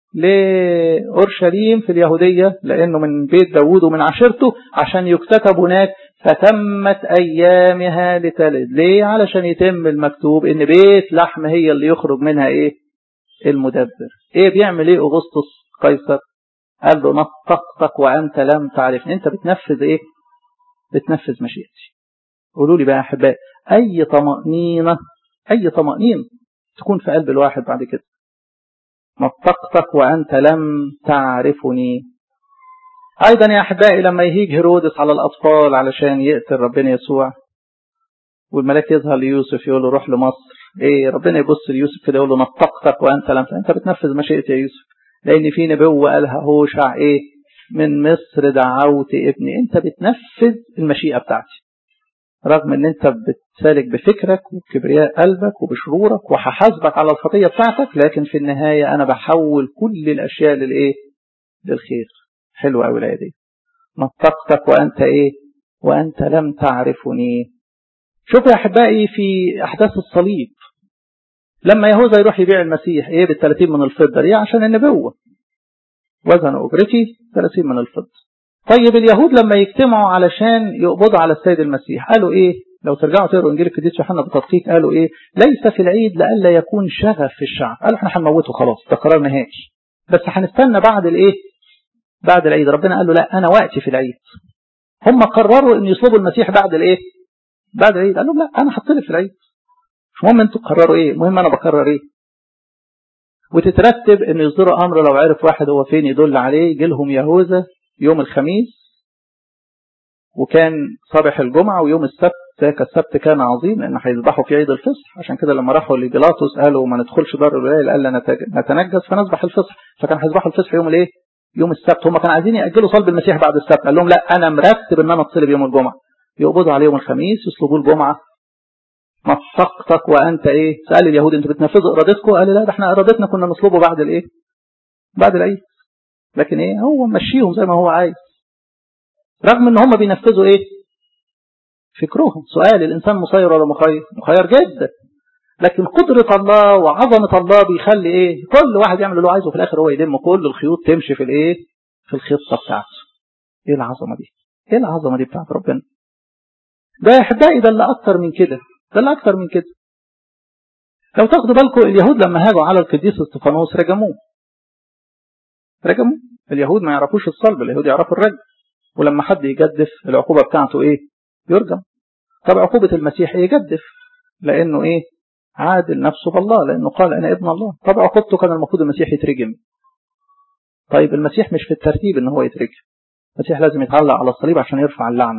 لأورشليم في اليهودية لأنه من بيت داوود ومن عشيرته عشان يكتتب هناك فتمت أيامها لتلد ليه علشان يتم المكتوب إن بيت لحم هي اللي يخرج منها إيه المدبر إيه بيعمل إيه أغسطس قيصر قال له نطقتك وأنت لم تعرفني أنت بتنفذ إيه بتنفذ مشيئتي قولوا لي بقى يا أحباء أي طمأنينة أي طمأنينة تكون في قلب الواحد بعد كده نطقتك وأنت لم تعرفني أيضا يا أحبائي لما يهيج هيرودس على الأطفال علشان يقتل ربنا يسوع والملاك يظهر ليوسف يقول له روح لمصر إيه ربنا يبص ليوسف كده يقول له نطقتك وأنت لم أنت بتنفذ مشيئتي يا يوسف لأن في نبوة قالها هوشع إيه من مصر دعوت ابني أنت بتنفذ المشيئة بتاعتي رغم ان انت بتسالك بفكرك وبكبرياء قلبك وبشرورك وهحاسبك على الخطيه بتاعتك لكن في النهايه انا بحول كل الاشياء للايه؟ للخير. حلوه قوي الايه دي. نطقتك وانت ايه؟ وانت لم تعرفني. شوف يا احبائي في احداث الصليب لما يهوذا يروح يبيع المسيح ايه بال 30 من الفضه ليه؟ عشان النبوه. وزن اجرتي 30 من الفضه. طيب اليهود لما يجتمعوا علشان يقبضوا على السيد المسيح قالوا ايه لو ترجعوا تقروا انجيل القديس يوحنا بتدقيق قالوا ايه ليس في العيد لئلا يكون شغف في الشعب قالوا احنا هنموته خلاص ده قرار نهائي بس هنستنى بعد الايه بعد العيد ربنا قال له لا انا وقتي في العيد هم قرروا ان يصلبوا المسيح بعد الايه بعد العيد قال لهم لا انا هطلب في العيد مش مهم انتوا تقرروا ايه المهم انا بقرر ايه وتترتب ان يصدروا امر لو عرف واحد هو فين يدل عليه يجي لهم يهوذا يوم الخميس وكان صباح الجمعة ويوم السبت ذاك السبت كان عظيم لأن هيذبحوا في عيد الفصح عشان كده لما راحوا لبيلاطس قالوا ما ندخلش دار الولاية قال نتنجس فنذبح الفصح فكان هيذبحوا الفصح يوم الايه؟ يوم السبت هم كانوا عايزين يأجلوا صلب المسيح بعد السبت قال لهم لا أنا مرتب إن أنا أتصلب يوم الجمعة يقبضوا عليه يوم الخميس يصلبوه الجمعة مصقتك وأنت إيه؟ سأل اليهود أنتوا بتنفذوا إرادتكم؟ قال لا ده احنا إرادتنا كنا نصلبه بعد الإيه؟ بعد العيد لكن ايه هو مشيهم زي ما هو عايز رغم ان هم بينفذوا ايه فكرهم سؤال الانسان مسير ولا مخير مخير جدا لكن قدرة الله وعظمة الله بيخلي ايه كل واحد يعمل اللي هو عايزه في الاخر هو يلم كل الخيوط تمشي في الايه في الخطة بتاعته ايه العظمة دي ايه العظمة دي بتاعت ربنا ده يا احبائي ده اللي اكتر من كده ده اللي اكتر من كده لو تاخدوا بالكم اليهود لما هاجوا على القديس استفانوس رجموه رجموا اليهود ما يعرفوش الصلب اليهود يعرفوا الرجم ولما حد يجدف العقوبة بتاعته ايه يرجم طب عقوبة المسيح ايه يجدف لانه ايه عادل نفسه بالله لانه قال انا ابن الله طب عقوبته كان المفروض المسيح يترجم طيب المسيح مش في الترتيب ان هو يترجم المسيح لازم يتعلق على الصليب عشان يرفع اللعنة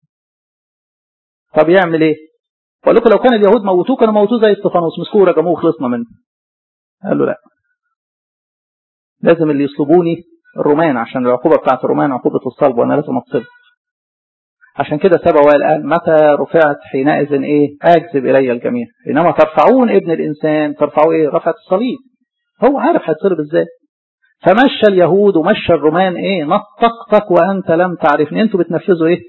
طب يعمل ايه بقول لكم لو كان اليهود موتوه كانوا موتوه زي استفانوس مسكوه رجموه وخلصنا منه قال له لا لازم اللي يصلبوني الرومان عشان العقوبة بتاعت الرومان عقوبة الصلب وأنا لازم أتصلب عشان كده سبا وقال متى رفعت حينئذ إيه أجذب إلي الجميع إنما ترفعون ابن الإنسان ترفعوا إيه رفعت الصليب هو عارف هيتصلب إزاي فمشى اليهود ومشى الرومان إيه نطقتك وأنت لم تعرفني أنتوا بتنفذوا إيه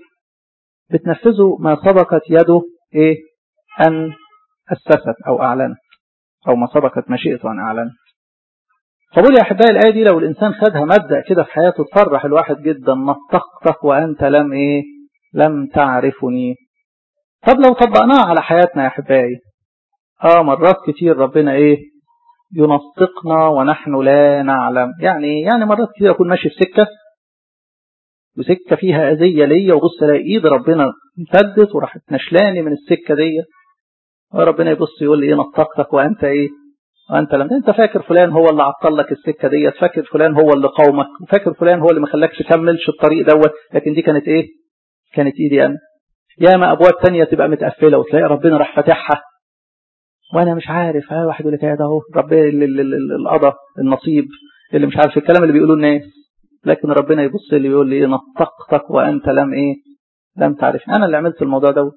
بتنفذوا ما سبقت يده إيه أن أسست أو أعلنت أو ما سبقت مشيئته أن أعلن فبقول يا أحبائي الآية دي لو الإنسان خدها مبدأ كده في حياته تفرح الواحد جدا نطقتك وأنت لم إيه لم تعرفني طب لو طبقناها على حياتنا يا أحبائي آه مرات كتير ربنا إيه ينطقنا ونحن لا نعلم يعني يعني مرات كتير أكون ماشي في سكة وسكة فيها أذية ليا وبص الاقي إيد ربنا امتدت وراحت نشلاني من السكة دي وربنا يبص يقول لي إيه نطقتك وأنت إيه وأنت لم أنت فاكر فلان هو اللي عطل لك السكة ديت فاكر فلان هو اللي قومك وفاكر فلان هو اللي ما خلاكش تكملش الطريق دوت لكن دي كانت إيه كانت إيدي أنا ياما أبواب تانية تبقى متقفلة وتلاقي ربنا راح فاتحها وانا مش عارف ها واحد يقول لك ده اهو ربنا القضاء النصيب اللي مش عارف الكلام اللي بيقولوه الناس لكن ربنا يبص لي ويقول لي ايه نطقتك وانت لم ايه لم تعرف انا اللي عملت الموضوع دوت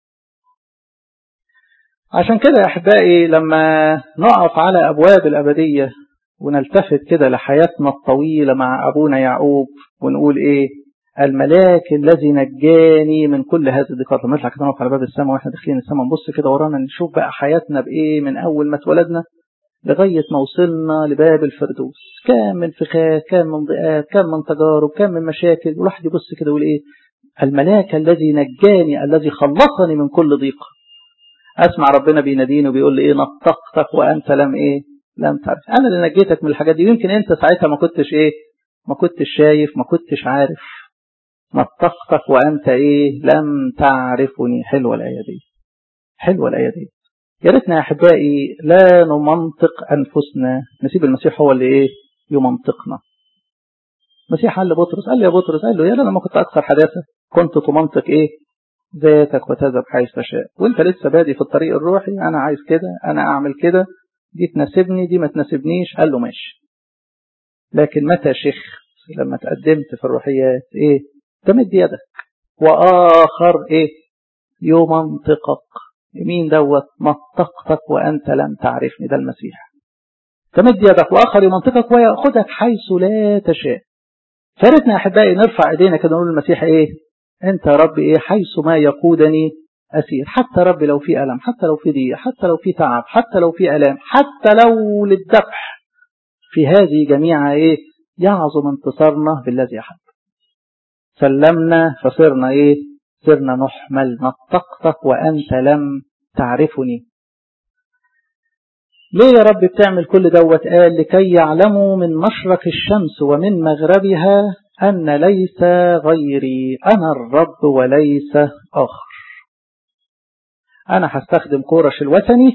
عشان كده يا احبائي لما نقف على ابواب الابديه ونلتفت كده لحياتنا الطويله مع ابونا يعقوب ونقول ايه الملاك الذي نجاني من كل هذه الضيقات لما نطلع كده نقف على باب السماء واحنا داخلين السماء نبص كده ورانا نشوف بقى حياتنا بايه من اول ما اتولدنا لغايه ما وصلنا لباب الفردوس كام من فخاخ كام من ضيقات كام من تجارب كام من مشاكل والواحد يبص كده ويقول ايه الملاك الذي نجاني الذي خلصني من كل ضيق اسمع ربنا بيناديني وبيقول لي ايه نطقتك وانت لم ايه لم تعرف انا اللي نجيتك من الحاجات دي يمكن انت ساعتها ما كنتش ايه ما كنتش شايف ما كنتش عارف نطقتك وأنت إيه لم تعرفني حلوة الآية دي حلوة الآية دي يا ريتنا يا أحبائي لا نمنطق أنفسنا نسيب المسيح هو اللي إيه يمنطقنا المسيح قال لبطرس قال لي يا بطرس قال له يا لما كنت أكثر حداثة كنت تمنطق إيه ذاتك وتذهب حيث تشاء وانت لسه بادي في الطريق الروحي انا عايز كده انا اعمل كده دي تناسبني دي ما تناسبنيش قال له ماشي لكن متى شخت لما تقدمت في الروحيات ايه تمد يدك وآخر إيه يمنطقك مين دوت نطقتك وأنت لم تعرفني ده المسيح تمد يدك وآخر يمنطقك ويأخذك حيث لا تشاء فردنا أحبائي نرفع إيدينا كده نقول للمسيح إيه أنت يا رب إيه حيث ما يقودني أسير حتى ربي لو في ألم حتى لو في ضيق حتى لو في تعب حتى لو في ألام حتى لو للذبح في هذه جميعها إيه يعظم انتصارنا بالذي أحب سلمنا فصرنا ايه صرنا نحمل نطقتك وانت لم تعرفني ليه يا رب بتعمل كل دوت قال لكي يعلموا من مشرق الشمس ومن مغربها أن ليس غيري أنا الرب وليس آخر أنا هستخدم كورش الوثني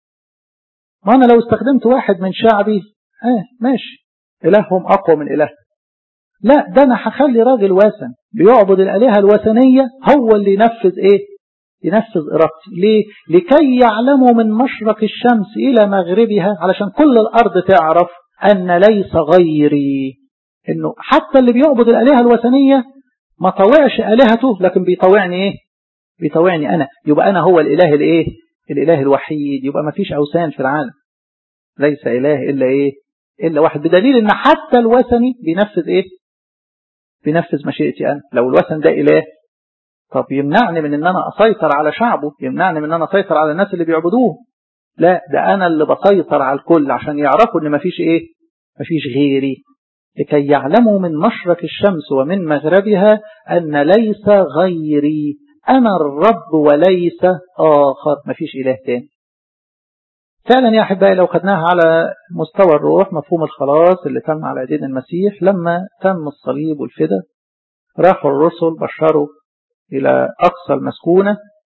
ما أنا لو استخدمت واحد من شعبي آه ماشي إلههم أقوى من إله لا ده انا هخلي راجل وثن بيعبد الالهه الوثنيه هو اللي ينفذ ايه ينفذ ارادتي ليه لكي يعلموا من مشرق الشمس الى مغربها علشان كل الارض تعرف ان ليس غيري انه حتى اللي بيعبد الالهه الوثنيه ما طوعش الهته لكن بيطوعني ايه بيطوعني انا يبقى انا هو الاله الايه الاله الوحيد يبقى ما فيش اوثان في العالم ليس اله الا ايه الا واحد بدليل ان حتى الوثني بينفذ ايه بينفذ مشيئتي أنا لو الوثن ده إله طب يمنعني من ان انا اسيطر على شعبه يمنعني من ان انا اسيطر على الناس اللي بيعبدوه لا ده انا اللي بسيطر على الكل عشان يعرفوا ان مفيش ايه مفيش غيري لكي يعلموا من مشرق الشمس ومن مغربها ان ليس غيري انا الرب وليس اخر مفيش اله تاني فعلا يا احبائي لو خدناها على مستوى الروح مفهوم الخلاص اللي تم على ايدين المسيح لما تم الصليب والفدا راحوا الرسل بشروا الى اقصى المسكونه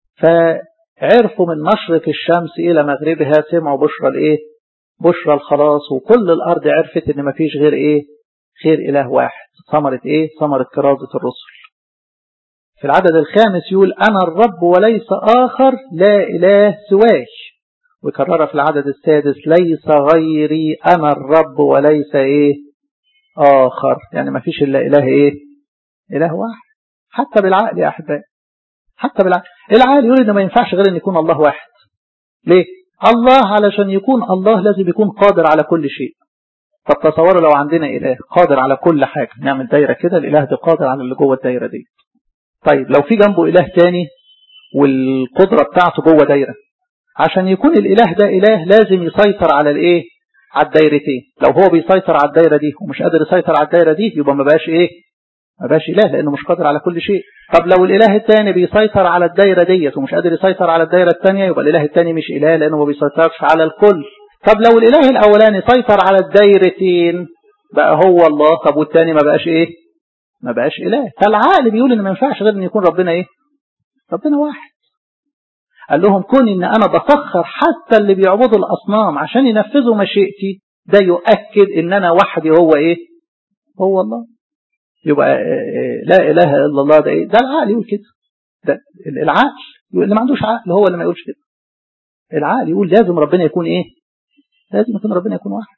فعرفوا من مشرق الشمس الى مغربها سمعوا بشرى الايه بشرى الخلاص وكل الارض عرفت ان مفيش غير ايه غير اله واحد ثمره ايه ثمره كرازه الرسل في العدد الخامس يقول انا الرب وليس اخر لا اله سواي ويكررها في العدد السادس ليس غيري أنا الرب وليس إيه آخر يعني ما فيش إلا إله إيه إله واحد حتى بالعقل يا أحبائي حتى بالعقل العقل يقول إن ما ينفعش غير أن يكون الله واحد ليه الله علشان يكون الله لازم يكون قادر على كل شيء طب تصوروا لو عندنا إله قادر على كل حاجة نعمل دايرة كده الإله ده قادر على اللي جوه الدايرة دي طيب لو في جنبه إله تاني والقدرة بتاعته جوه دايرة عشان يكون الإله ده إله لازم يسيطر على الإيه على الدايرتين لو هو بيسيطر على الدايرة دي ومش قادر يسيطر على الدايرة دي يبقى ما بقاش إيه ما بقاش إله لأنه مش قادر على كل شيء طب لو الإله الثاني بيسيطر على الدايرة ديت ومش قادر يسيطر على الدايرة الثانية يبقى الإله الثاني مش إله لأنه ما بيسيطرش على الكل طب لو الإله الأولاني سيطر على الدايرتين بقى هو الله طب والثاني ما بقاش إيه ما بقاش إله فالعقل بيقول إن ما ينفعش غير إن يكون ربنا إيه ربنا واحد قال لهم كون إن أنا بسخر حتى اللي بيعبدوا الأصنام عشان ينفذوا مشيئتي ده يؤكد إن أنا وحدي هو إيه هو الله يبقى لا إله إلا الله ده إيه ده العقل يقول كده ده العقل اللي ما عندوش عقل هو اللي ما يقولش كده العقل يقول لازم ربنا يكون إيه لازم يكون ربنا يكون واحد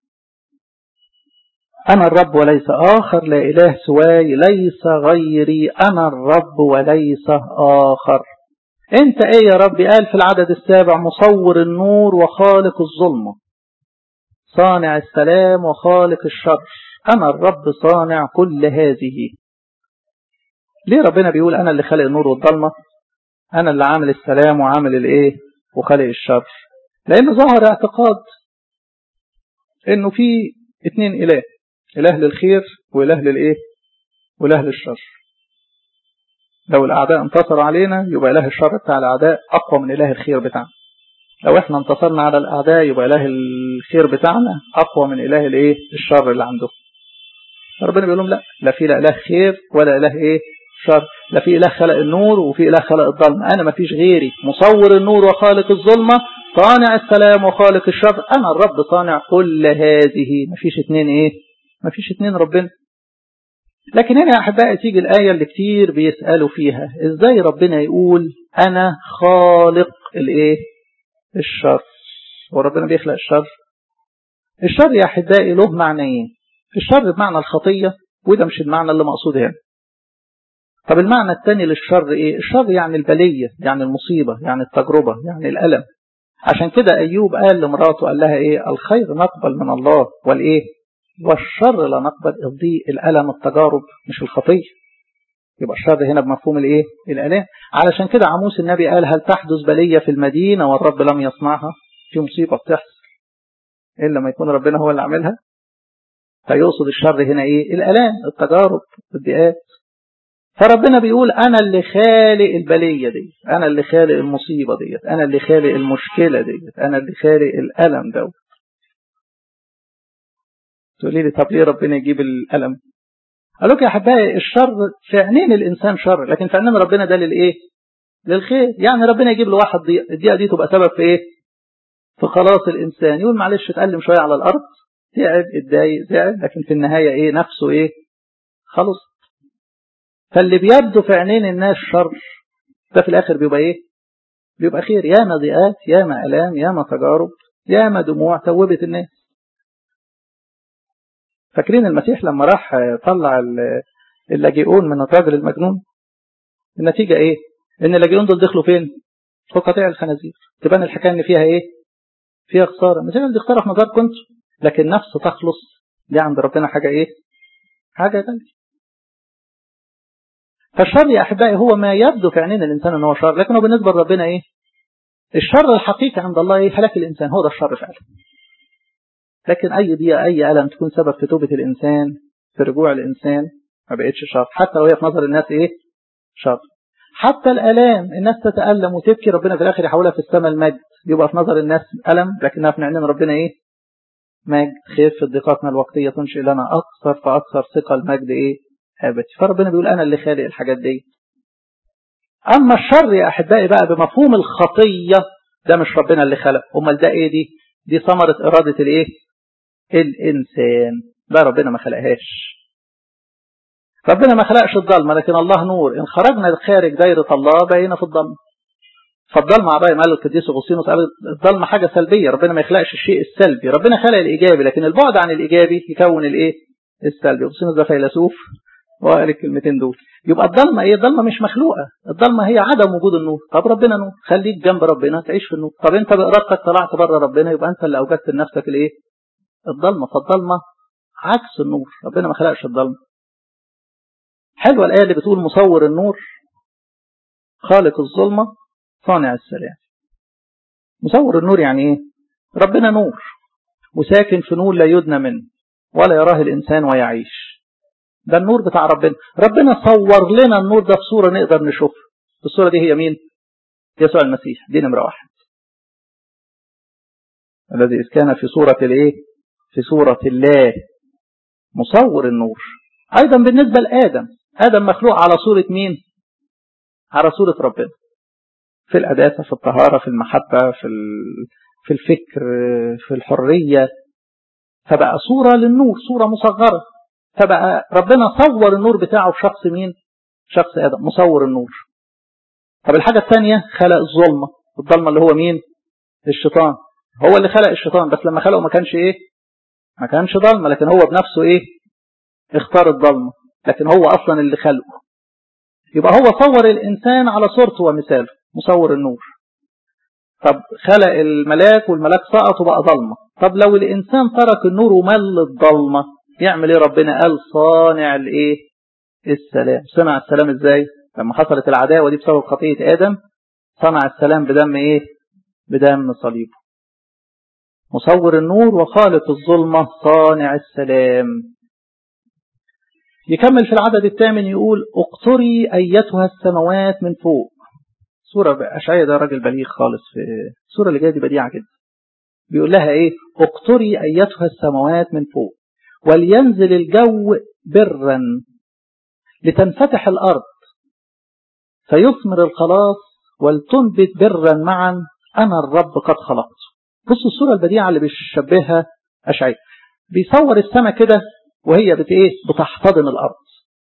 أنا الرب وليس آخر لا إله سواي ليس غيري أنا الرب وليس آخر أنت إيه يا ربي قال في العدد السابع مصور النور وخالق الظلمة صانع السلام وخالق الشر أنا الرب صانع كل هذه ليه ربنا بيقول أنا اللي خلق النور والظلمة أنا اللي عامل السلام وعامل الإيه وخلق الشر لأن ظهر اعتقاد إنه في اتنين إله إله للخير وإله للإيه وإله للشر لو الأعداء انتصروا علينا يبقى إله الشر بتاع الأعداء أقوى من إله الخير بتاعنا لو احنا انتصرنا على الأعداء يبقى إله الخير بتاعنا أقوى من إله الإيه الشر اللي عنده ربنا بيقول لهم لا لا في لا إله خير ولا إله إيه شر لا في إله خلق النور وفي إله خلق الظلمة أنا ما فيش غيري مصور النور وخالق الظلمة صانع السلام وخالق الشر أنا الرب صانع كل هذه ما فيش اتنين إيه ما فيش اتنين ربنا لكن هنا يا أحبائي تيجي الآية اللي كتير بيسألوا فيها إزاي ربنا يقول أنا خالق الإيه الشر وربنا بيخلق الشر الشر يا أحبائي له معنيين الشر بمعنى الخطية وده مش المعنى اللي مقصود هنا طب المعنى الثاني للشر ايه الشر يعني البلية يعني المصيبة يعني التجربة يعني الألم عشان كده أيوب قال لمراته قال لها ايه الخير نقبل من الله والايه والشر لا نقبل الضيق الألم التجارب مش الخطية يبقى الشر هنا بمفهوم الايه الألام علشان كده عموس النبي قال هل تحدث بلية في المدينة والرب لم يصنعها في مصيبة بتحصل إلا ما يكون ربنا هو اللي عاملها فيقصد الشر هنا ايه الالام التجارب الضيقات فربنا بيقول انا اللي خالق البليه دي انا اللي خالق المصيبه ديت انا اللي خالق المشكله ديت انا اللي خالق الالم دوت تقولي لي طب ليه ربنا يجيب الالم قال لك يا احبائي الشر في عينين الانسان شر لكن في عينين ربنا ده للايه للخير يعني ربنا يجيب له واحد ضيق الضيقه دي تبقى سبب في ايه في خلاص الانسان يقول معلش اتألم شويه على الارض تعب اتضايق زعل لكن في النهاية ايه نفسه ايه خلص فاللي بيبدو في عينين الناس شر ده في الاخر بيبقى ايه بيبقى خير ياما ضيقات ياما الام ياما تجارب ياما دموع توبت الناس فاكرين المسيح لما راح طلع اللاجئون من الراجل المجنون النتيجة ايه ان اللاجئون دول دخلوا فين في قطيع الخنازير تبان الحكاية ان فيها ايه فيها خسارة المسيح اللي اختار في نظر كنت لكن نفس تخلص دي عند ربنا حاجة ايه حاجة تانية فالشر يا أحبائي هو ما يبدو في عينين الإنسان أنه هو شر لكنه بالنسبة لربنا إيه الشر الحقيقي عند الله إيه هلاك الإنسان هو ده الشر فعلا لكن أي ضيقة أي ألم تكون سبب في توبة الإنسان في رجوع الإنسان ما بقتش شر حتى لو هي في نظر الناس إيه شر حتى الآلام الناس تتألم وتبكي ربنا في الآخر يحولها في السماء المجد يبقى في نظر الناس ألم لكنها في عينين ربنا إيه مجد خير في ضيقاتنا الوقتية تنشئ لنا أكثر فأكثر ثقة المجد إيه أبدي فربنا بيقول أنا اللي خالق الحاجات دي أما الشر يا أحبائي بقى بمفهوم الخطية ده مش ربنا اللي خلق أمال ده إيه دي دي ثمرة إرادة الإيه الإنسان ده ربنا ما خلقهاش ربنا ما خلقش الظلمة لكن الله نور إن خرجنا خارج دايرة الله بقينا في الظلمة فالظلمة عباية قال القديس أغسطينوس قال الظلمة حاجة سلبية ربنا ما يخلقش الشيء السلبي ربنا خلق الإيجابي لكن البعد عن الإيجابي يكون الإيه السلبي أغسطينوس ده فيلسوف وقال الكلمتين دول يبقى الظلمة إيه الظلمة مش مخلوقة الظلمة هي عدم وجود النور طب ربنا نور خليك جنب ربنا تعيش في النور طب أنت بإرادتك طلعت بره ربنا يبقى أنت اللي أوجدت لنفسك الإيه الظلمة فالظلمة عكس النور ربنا ما خلقش الظلمة حلوة الآية اللي بتقول مصور النور خالق الظلمة صانع السلام مصور النور يعني ايه ربنا نور وساكن في نور لا يدنى منه ولا يراه الإنسان ويعيش ده النور بتاع ربنا ربنا صور لنا النور ده بصورة نقدر نشوفها الصورة دي هي مين يسوع المسيح دي نمرة واحد الذي إذ كان في صورة الايه في صورة الله مصور النور أيضا بالنسبة لآدم آدم مخلوق على صورة مين على صورة ربنا في الأداسة في الطهارة في المحبة في في الفكر في الحرية فبقى صورة للنور صورة مصغرة فبقى ربنا صور النور بتاعه في شخص مين شخص آدم مصور النور طب الحاجة الثانية خلق الظلمة الظلمة اللي هو مين الشيطان هو اللي خلق الشيطان بس لما خلقه ما كانش ايه ما كانش ظلمة لكن هو بنفسه ايه اختار الظلمة لكن هو اصلا اللي خلقه يبقى هو صور الانسان على صورته ومثاله مصور النور طب خلق الملاك والملاك سقط وبقى ظلمة طب لو الإنسان ترك النور ومل الظلمة يعمل ايه ربنا قال صانع الايه السلام صنع السلام ازاي لما حصلت العداوة دي بسبب خطية آدم صنع السلام بدم ايه بدم صليبه مصور النور وخالق الظلمة صانع السلام يكمل في العدد الثامن يقول اقتري أيتها السماوات من فوق سورة أشعية ده راجل بليغ خالص في السورة اللي جاية دي بديعة جدا بيقول لها ايه اقتري أيتها السماوات من فوق ولينزل الجو برا لتنفتح الأرض فيثمر الخلاص ولتنبت برا معا أنا الرب قد خلقت بصوا الصورة البديعة اللي بيشبهها أشعية بيصور السماء كده وهي بت ايه بتحتضن الأرض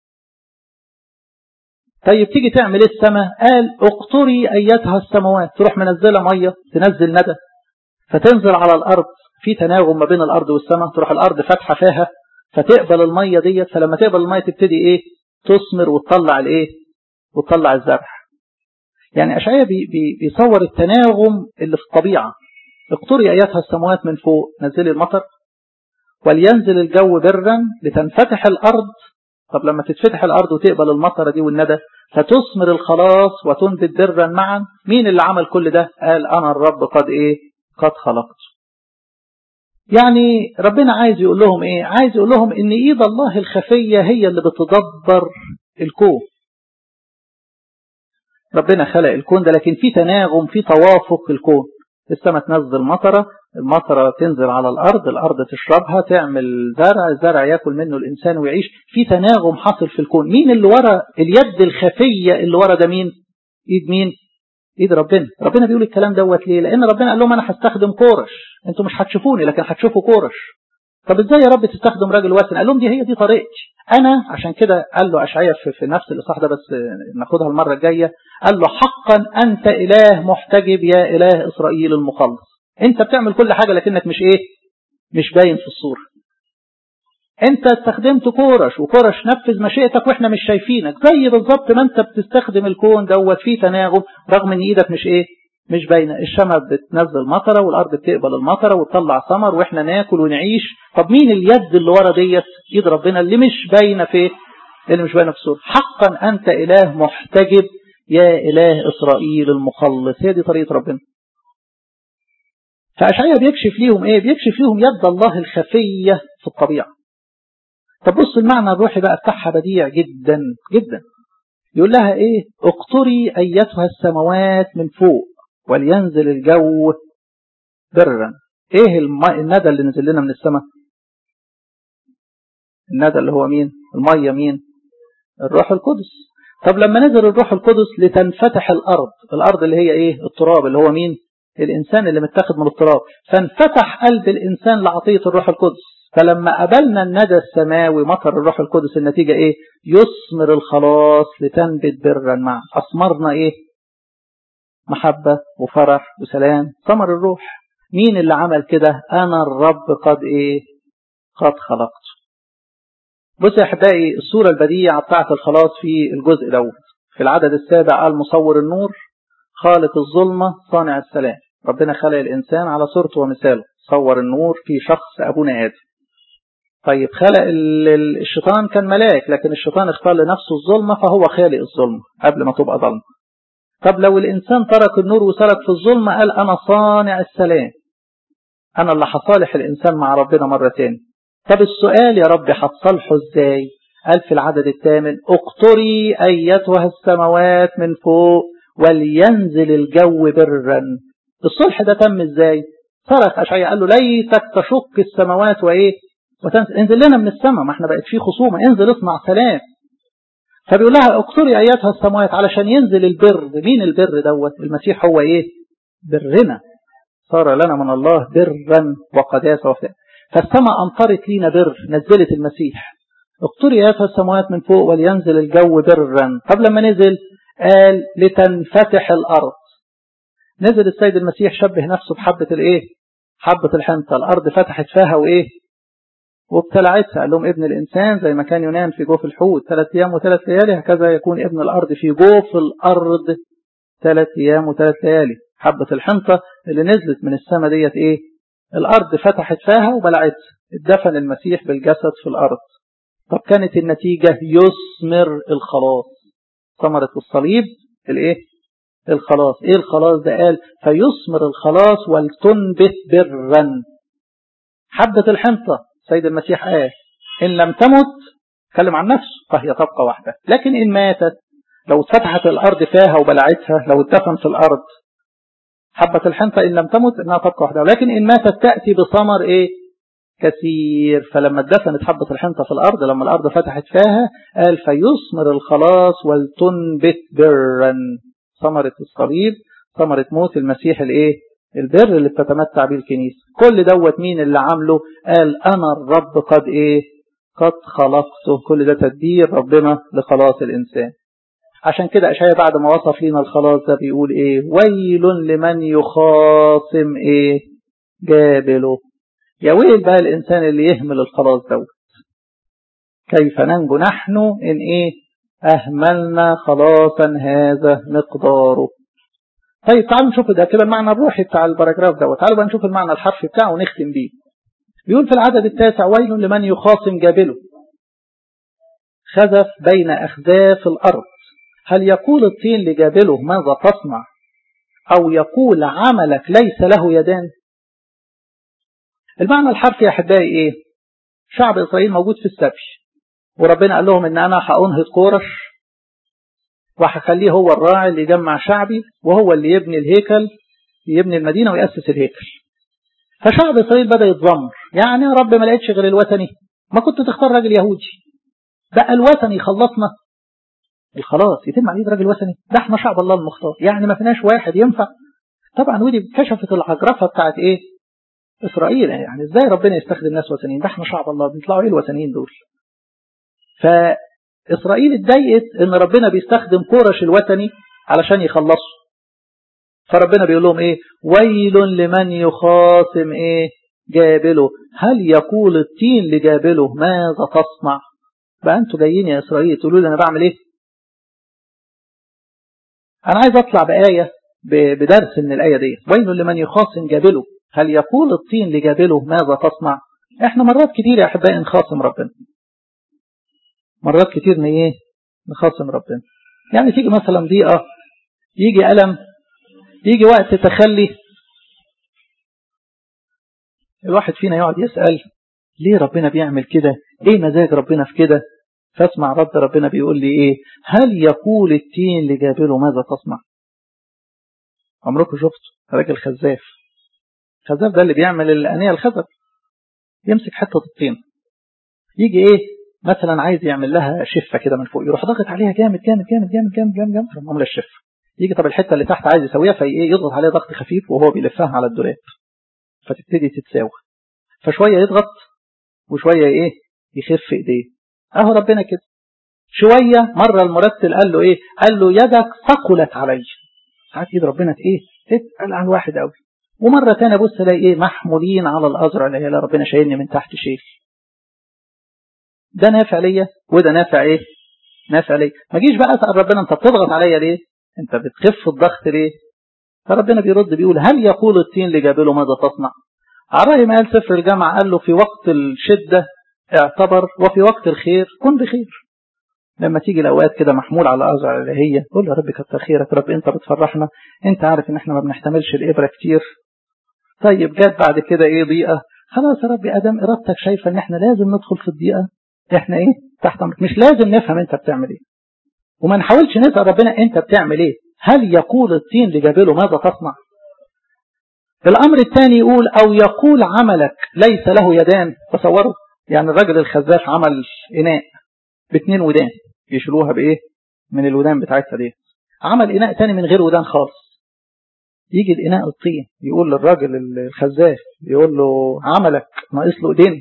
طيب تيجي تعمل ايه السماء قال اقطري ايتها السماوات تروح منزله ميه تنزل ندى فتنزل على الارض في تناغم ما بين الارض والسماء تروح الارض فاتحه فيها فتقبل الميه ديت فلما تقبل الميه تبتدي ايه تثمر وتطلع الايه وتطلع الزرع يعني اشعياء بي بي بيصور التناغم اللي في الطبيعه اقطري ايتها السماوات من فوق نزلي المطر ولينزل الجو برا لتنفتح الارض طب لما تتفتح الأرض وتقبل المطرة دي والندى فتثمر الخلاص وتنبت برا معا مين اللي عمل كل ده قال أنا الرب قد إيه قد خلقت يعني ربنا عايز يقول لهم إيه عايز يقول لهم إن إيد الله الخفية هي اللي بتدبر الكون ربنا خلق الكون ده لكن في تناغم في توافق في الكون السماء تنزل مطرة المطرة تنزل على الأرض الأرض تشربها تعمل زرع الزرع يأكل منه الإنسان ويعيش في تناغم حاصل في الكون مين اللي ورا اليد الخفية اللي ورا ده مين إيد مين إيد ربنا ربنا بيقول الكلام دوت ليه لأن ربنا قال لهم أنا هستخدم كورش أنتوا مش هتشوفوني لكن هتشوفوا كورش طب ازاي يا رب تستخدم راجل وثن قال لهم دي هي دي طريقتي انا عشان كده قال له اشعياء في, في نفس الاصحاح ده بس ناخدها المره الجايه قال له حقا انت اله محتجب يا اله اسرائيل المخلص انت بتعمل كل حاجه لكنك مش ايه مش باين في الصوره انت استخدمت كورش وكورش نفذ مشيئتك واحنا مش شايفينك زي بالظبط ما انت بتستخدم الكون دوت فيه تناغم رغم ان ايدك مش ايه مش باينه الشمس بتنزل مطره والارض بتقبل المطره وتطلع ثمر واحنا ناكل ونعيش طب مين اليد اللي ورا ديت ايد ربنا اللي مش باينه في اللي مش باينه في الصوره حقا انت اله محتجب يا اله اسرائيل المخلص هي دي طريقه ربنا فاشعياء بيكشف ليهم ايه بيكشف ليهم يد الله الخفيه في الطبيعه طب بص المعنى الروحي بقى بتاعها بديع جدا جدا يقول لها ايه اقطري ايتها السماوات من فوق ولينزل الجو برا ايه الندى اللي نزل لنا من السماء الندى اللي هو مين المية مين الروح القدس طب لما نزل الروح القدس لتنفتح الارض الارض اللي هي ايه التراب اللي هو مين الانسان اللي متاخد من التراب فانفتح قلب الانسان لعطية الروح القدس فلما قبلنا الندى السماوي مطر الروح القدس النتيجة ايه يثمر الخلاص لتنبت برا معا اثمرنا ايه محبة وفرح وسلام ثمر الروح مين اللي عمل كده أنا الرب قد إيه قد خلقت بص يا أحبائي الصورة البديعة بتاعة الخلاص في الجزء الأول في العدد السابع قال مصور النور خالق الظلمة صانع السلام ربنا خلق الإنسان على صورته ومثاله صور النور في شخص أبونا آدم طيب خلق الشيطان كان ملاك لكن الشيطان اختار لنفسه الظلمة فهو خالق الظلمة قبل ما تبقى ظلمة طب لو الإنسان ترك النور وسلك في الظلمة قال أنا صانع السلام أنا اللي هصالح الإنسان مع ربنا مرة تاني طب السؤال يا رب هتصالحه إزاي قال في العدد الثامن اقطري أيتها السماوات من فوق ولينزل الجو برا الصلح ده تم إزاي صرخ أشعياء قال له ليتك تشق السماوات وإيه وتنزل انزل لنا من السماء ما احنا بقت في خصومة انزل اصنع سلام فبيقول لها اقصري اياتها السماوات علشان ينزل البر مين البر دوت المسيح هو ايه برنا صار لنا من الله برا وقداسة وفتاة فالسماء امطرت لينا بر نزلت المسيح اقصري اياتها السماوات من فوق ولينزل الجو برا طب لما نزل قال لتنفتح الارض نزل السيد المسيح شبه نفسه بحبة الايه حبة الحنطة الارض فتحت فيها وايه وابتلعتها قال لهم ابن الإنسان زي ما كان ينام في جوف الحوت ثلاث أيام وثلاث ليالي هكذا يكون ابن الأرض في جوف الأرض ثلاث أيام وثلاث ليالي حبة الحنطة اللي نزلت من السماء ديت إيه الأرض فتحت فيها وبلعتها اتدفن المسيح بالجسد في الأرض طب كانت النتيجة يثمر الخلاص ثمرة الصليب الإيه الخلاص إيه الخلاص ده قال فيثمر الخلاص ولتنبت برا حبة الحنطة سيد المسيح قال إن لم تمت تكلم عن نفسه فهي تبقى واحدة لكن إن ماتت لو اتفتحت الأرض فيها وبلعتها لو اتدفن في الأرض حبة الحنطة إن لم تمت إنها تبقى واحدة ولكن إن ماتت تأتي بثمر إيه كثير فلما اتدفنت حبة الحنطة في الأرض لما الأرض فتحت فيها قال فيثمر الخلاص ولتنبت برا ثمرة الصليب ثمرة موت المسيح الإيه البر اللي بتتمتع به الكنيسة كل دوت مين اللي عامله قال أنا الرب قد إيه قد خلقته كل ده تدبير ربنا لخلاص الإنسان عشان كده أشعيا بعد ما وصف لنا الخلاص ده بيقول إيه ويل لمن يخاصم إيه جابله يا ويل بقى الإنسان اللي يهمل الخلاص دوت كيف ننجو نحن إن إيه أهملنا خلاصا هذا مقداره طيب تعالوا نشوف ده كده المعنى الروحي بتاع الباراجراف دوت تعالوا بقى نشوف المعنى الحرفي بتاعه ونختم بيه بيقول في العدد التاسع ويل لمن يخاصم جابله خذف بين أخذاف الأرض هل يقول الطين لجابله ماذا تصنع أو يقول عملك ليس له يدان المعنى الحرفي يا أحبائي إيه شعب إسرائيل موجود في السبي وربنا قال لهم إن أنا هأنهض كورش وهخليه هو الراعي اللي يجمع شعبي وهو اللي يبني الهيكل يبني المدينة ويأسس الهيكل فشعب إسرائيل بدأ يتذمر يعني يا رب ما لقيتش غير الوثني ما كنت تختار راجل يهودي بقى الوثني خلصنا الخلاص يتم عليه راجل وثني ده احنا شعب الله المختار يعني ما فيناش واحد ينفع طبعا ودي كشفت العجرفه بتاعت ايه اسرائيل يعني ازاي ربنا يستخدم ناس وثنيين ده احنا شعب الله بيطلعوا ايه الوثنيين دول فاسرائيل اتضايقت ان ربنا بيستخدم كورش الوثني علشان يخلصوا فربنا بيقول لهم ايه ويل لمن يخاصم ايه جابله هل يقول التين لجابله ماذا تصنع بقى انتوا جايين يا اسرائيل تقولوا لي انا بعمل ايه انا عايز اطلع بآية بدرس من الآية دي ويل لمن يخاصم جابله هل يقول الطين لجابله ماذا تصنع احنا مرات كتير يا احبائي نخاصم ربنا مرات كتير ايه نخاصم ربنا يعني تيجي مثلا ضيقة يجي ألم يجي وقت تخلي الواحد فينا يقعد يسأل ليه ربنا بيعمل كده ايه مزاج ربنا في كده فاسمع رد ربنا بيقول لي ايه هل يقول التين لجابله ماذا تصنع عمركم شفتوا راجل خزاف خزاف ده اللي بيعمل الأنية الخزف يمسك حتة الطين يجي ايه مثلا عايز يعمل لها شفة كده من فوق يروح ضاغط عليها جامد جامد جامد جامد جامد جامد جامد تروح عامله الشفة يجي طب الحتة اللي تحت عايز يسويها في ايه يضغط عليها ضغط خفيف وهو بيلفها على الدولاب فتبتدي تتساوي فشوية يضغط وشوية ايه يخف ايديه اهو ربنا كده شوية مرة المرتل قال له ايه قال له يدك ثقلت علي ساعات ايد ربنا ايه تتقل على الواحد قوي ومرة تانية بص الاقي ايه محمولين على الازرع اللي هي ربنا شايلني من تحت شيل ده نافع ليا وده نافع ايه نافع ليا ما جيش بقى اسال ربنا انت بتضغط عليا ليه انت بتخف الضغط ليه فربنا بيرد بيقول هل يقول التين لجابله ماذا تصنع عرائي ما قال سفر الجامعة قال له في وقت الشدة اعتبر وفي وقت الخير كن بخير لما تيجي الاوقات كده محمول على الازرع الالهيه قول له يا رب كتر خيرك رب انت بتفرحنا انت عارف ان احنا ما بنحتملش الابره كتير طيب جت بعد كده ايه ضيقه خلاص يا رب ادم ارادتك شايفه ان احنا لازم ندخل في الضيقه احنا ايه تحت امرك مش لازم نفهم انت بتعمل ايه وما نحاولش نسال ربنا انت بتعمل ايه هل يقول الطين لجبله ماذا تصنع الامر الثاني يقول او يقول عملك ليس له يدان تصوروا يعني الراجل الخزاف عمل اناء باثنين ودان يشيلوها بايه من الودان بتاعتها دي عمل اناء تاني من غير ودان خالص يجي الاناء الطين يقول للراجل الخزاف يقول له عملك ناقص له ايدين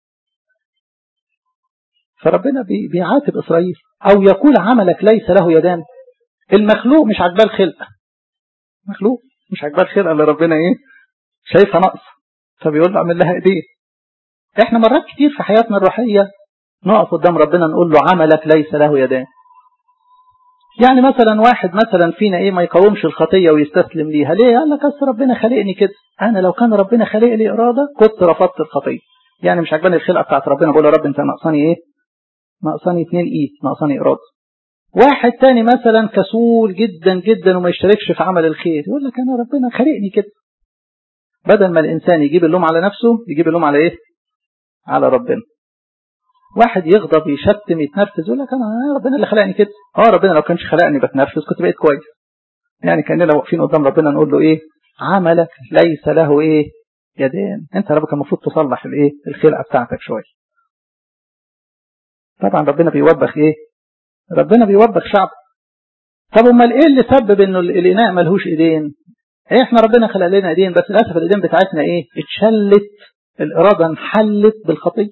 فربنا بيعاتب اسرائيل او يقول عملك ليس له يدان المخلوق مش عاجباه الخلقه مخلوق مش عاجباه الخلقه اللي ربنا ايه شايفها ناقصه فبيقول له اعمل لها ايدين احنا مرات كتير في حياتنا الروحيه نقف قدام ربنا نقول له عملك ليس له يدان يعني مثلا واحد مثلا فينا ايه ما يقاومش الخطيه ويستسلم ليها ليه قال لك اصل ربنا خلقني كده انا لو كان ربنا خلق لي اراده كنت رفضت الخطيه يعني مش عجباني الخلقه بتاعت ربنا بقول يا رب انت ناقصاني ايه ناقصاني اتنين ايد ناقصاني اراده واحد تاني مثلا كسول جدا جدا وما يشتركش في عمل الخير يقول لك انا ربنا خلقني كده بدل ما الانسان يجيب اللوم على نفسه يجيب اللوم على ايه على ربنا واحد يغضب يشتم يتنرفز يقول لك انا ربنا اللي خلقني كده اه ربنا لو كانش خلقني بتنرفز كنت بقيت كويس يعني كاننا واقفين قدام ربنا نقول له ايه عملك ليس له ايه يدين انت ربك المفروض تصلح الايه الخلقه بتاعتك شويه طبعا ربنا بيوبخ ايه ربنا بيوبخ شعب طب امال ايه اللي سبب انه الاناء ملهوش ايدين ايه احنا ربنا خلق لنا ايدين بس للاسف الايدين بتاعتنا ايه اتشلت الاراده انحلت بالخطيه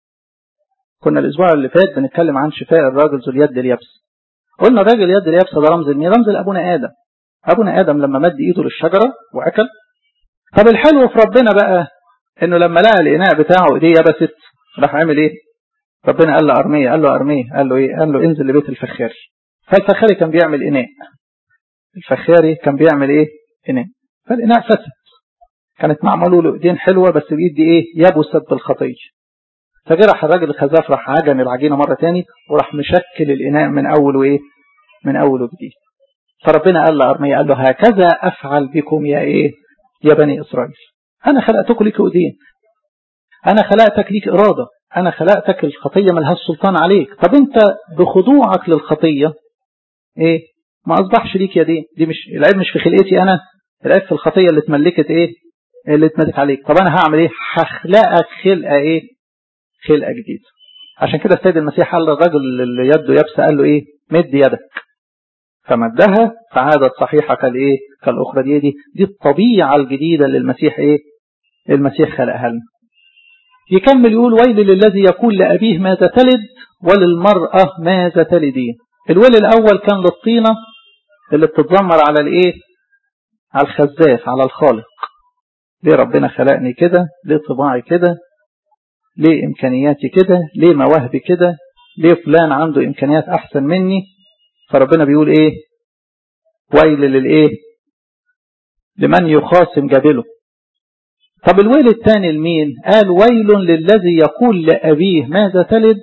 كنا الاسبوع اللي فات بنتكلم عن شفاء الراجل ذو اليد اليابسه قلنا الراجل اليد اليابسه ده رمز لمين رمز لابونا ادم ابونا ادم لما مد ايده للشجره واكل طب الحلو في ربنا بقى انه لما لقى الاناء بتاعه ايديه يبست راح عامل ايه ربنا قال له ارميه قال له ارميه قال له ايه قال له انزل لبيت الفخاري فالفخاري كان بيعمل اناء الفخاري كان بيعمل ايه اناء فالاناء فسد كانت معموله له ايدين حلوه بس بايد ايه يبست بالخطيه فجرح الراجل الخزاف راح عجن العجينه مره تاني وراح مشكل الاناء من اول وايه من اول وجديد فربنا قال لارميه قال له هكذا افعل بكم يا ايه يا بني اسرائيل انا خلقتكم ليك ايدين انا خلقتك ليك اراده انا خلقتك الخطيه ملهاش سلطان عليك طب انت بخضوعك للخطيه ايه ما اصبحش ليك يدين دي مش العيب مش في خلقتي انا العيب في الخطيه اللي اتملكت ايه اللي اتملك عليك طب انا هعمل ايه هخلقك خلقه ايه خلقه جديده عشان كده السيد المسيح قال للرجل اللي يده يابسه قال له ايه مد يدك فمدها فعادت صحيحه كالايه كالاخرى دي دي دي الطبيعه الجديده اللي المسيح ايه المسيح خلقها لنا يكمل يقول ويل للذي يقول لأبيه ماذا تلد وللمرأة ماذا تلدين الويل الأول كان للطينة اللي بتتذمر على الإيه على الخزاف على الخالق ليه ربنا خلقني كده ليه طباعي كده ليه إمكانياتي كده ليه مواهبي كده ليه فلان عنده إمكانيات أحسن مني فربنا بيقول إيه ويل للإيه لمن يخاصم جبله طب الويل الثاني لمين قال ويل للذي يقول لأبيه ماذا تلد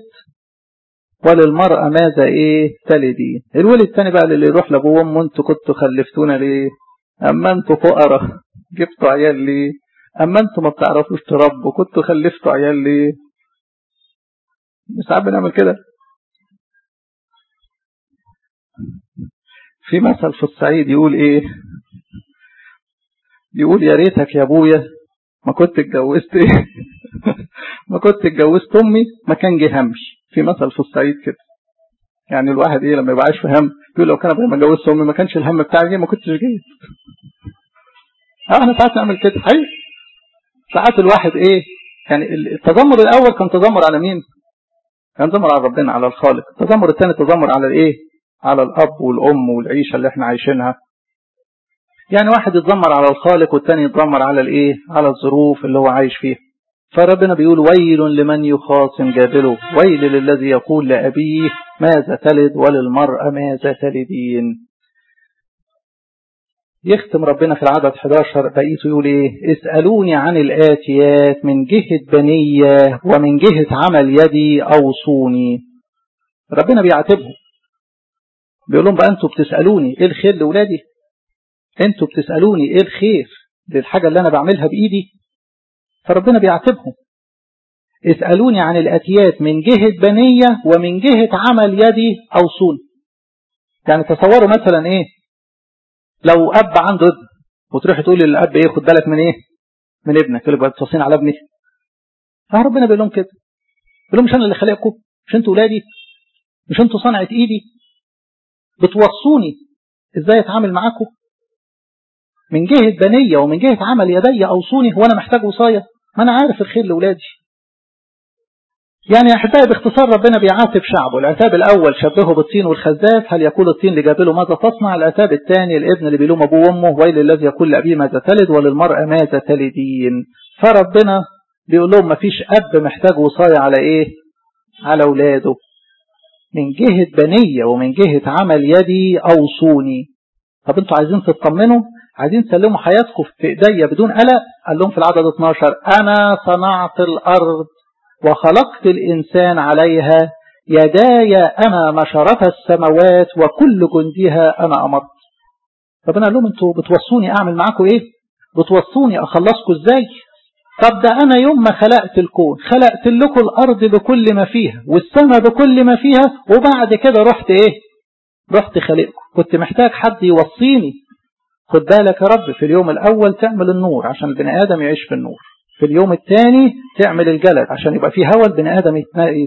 وللمرأة ماذا ايه تلدين الويل الثاني بقى اللي يروح لابوه وامه انتوا كنتوا خلفتونا ليه اما انتوا فقراء جبتوا عيال ليه اما انتوا ما بتعرفوش تربوا كنتوا خلفتوا عيال ليه ساعات بنعمل كده في مثل في الصعيد يقول ايه يقول يا ريتك يا ابويا ما كنت اتجوزت ايه ما كنت اتجوزت امي ما كان جه همي في مثل في الصعيد كده يعني الواحد ايه لما يبقاش في هم يقول لو كان ابويا ما اتجوزت امي ما كانش الهم بتاعي جه ما كنتش جيت اه احنا ساعات نعمل كده حقيقي ساعات الواحد ايه يعني التذمر الاول كان تذمر على مين كان تذمر على ربنا على الخالق التذمر الثاني تذمر على الايه على الاب والام والعيشه اللي احنا عايشينها يعني واحد يتذمر على الخالق والتاني يتذمر على الايه على الظروف اللي هو عايش فيها فربنا بيقول ويل لمن يخاصم جابله ويل للذي يقول لأبيه ماذا تلد وللمرأة ماذا تلدين يختم ربنا في العدد 11 بقيته يقول ايه اسألوني عن الآتيات من جهة بنية ومن جهة عمل يدي أوصوني ربنا بيعاتبهم بيقول لهم بقى انتوا بتسألوني ايه الخير لولادي انتوا بتسألوني ايه الخير للحاجة اللي انا بعملها بايدي فربنا بيعاتبهم اسألوني عن الاتيات من جهة بنية ومن جهة عمل يدي اوصوني يعني تصوروا مثلا ايه لو اب عنده ابن وتروح تقول للاب ايه خد بالك من ايه من ابنك اللي بتصين على ابني فربنا بيقول لهم كده بيقول لهم مش انا اللي خلقكم مش انتوا ولادي مش انتوا صنعة ايدي بتوصوني ازاي اتعامل معاكم من جهة بنية ومن جهة عمل يدي اوصوني وانا محتاج وصاية ما انا عارف الخير لاولادي يعني يا احبائي باختصار ربنا بيعاتب شعبه العتاب الاول شبهه بالطين والخزاف هل يقول الطين لجابله ماذا تصنع العتاب الثاني الابن اللي بيلوم ابوه وامه ويل الذي يقول لابيه ماذا تلد وللمرأة ماذا تلدين فربنا بيقول لهم مفيش اب محتاج وصاية على ايه على اولاده من جهة بنية ومن جهة عمل يدي اوصوني طب انتوا عايزين تطمنوا عايزين تسلموا حياتكم في ايديا بدون قلق قال لهم في العدد 12 انا صنعت الارض وخلقت الإنسان عليها يداي أنا نشرت السماوات وكل جندها أنا أمرت ربنا قال لهم انتوا بتوصوني أعمل معاكم إيه بتوصوني أخلصكم إزاي طب ده أنا يوم ما خلقت الكون خلقت لكم الأرض بكل ما فيها والسماء بكل ما فيها وبعد كده رحت إيه رحت خلقكم كنت محتاج حد يوصيني خد بالك يا رب في اليوم الأول تعمل النور عشان البني آدم يعيش في النور في اليوم الثاني تعمل الجلد عشان يبقى فيه هواء البني آدم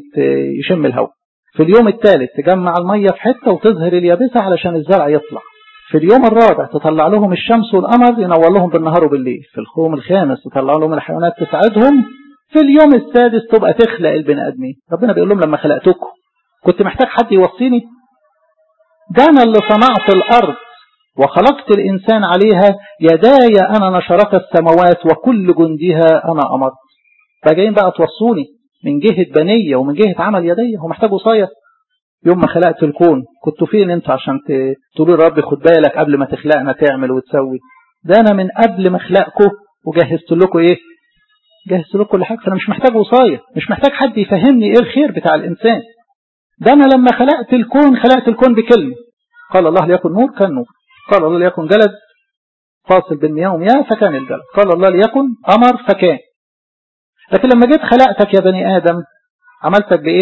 يشم الهواء في اليوم الثالث تجمع المية في حتة وتظهر اليابسة علشان الزرع يطلع في اليوم الرابع تطلع لهم الشمس والقمر ينور لهم بالنهار وبالليل في اليوم الخامس تطلع لهم الحيوانات تساعدهم في اليوم السادس تبقى تخلق البني آدمين ربنا بيقول لهم لما خلقتكم كنت محتاج حد يوصيني ده أنا اللي صنعت الأرض وخلقت الإنسان عليها يداي أنا نشرت السماوات وكل جندها أنا أمرت فجايين بقى توصوني من جهة بنية ومن جهة عمل يدي هو محتاج وصاية يوم ما خلقت الكون كنتوا فين انتوا عشان تقولوا يا رب خد بالك قبل ما تخلقنا تعمل وتسوي ده انا من قبل ما اخلقكم وجهزت لكم ايه جهزت لكم كل حاجه فانا مش محتاج وصايه مش محتاج حد يفهمني ايه الخير بتاع الانسان ده انا لما خلقت الكون خلقت الكون بكلمه قال الله ليكن نور كان نور قال الله ليكن جلد فاصل بين مياه ومياه فكان الجلد قال الله ليكن أمر فكان لكن لما جيت خلقتك يا بني آدم عملتك بإيه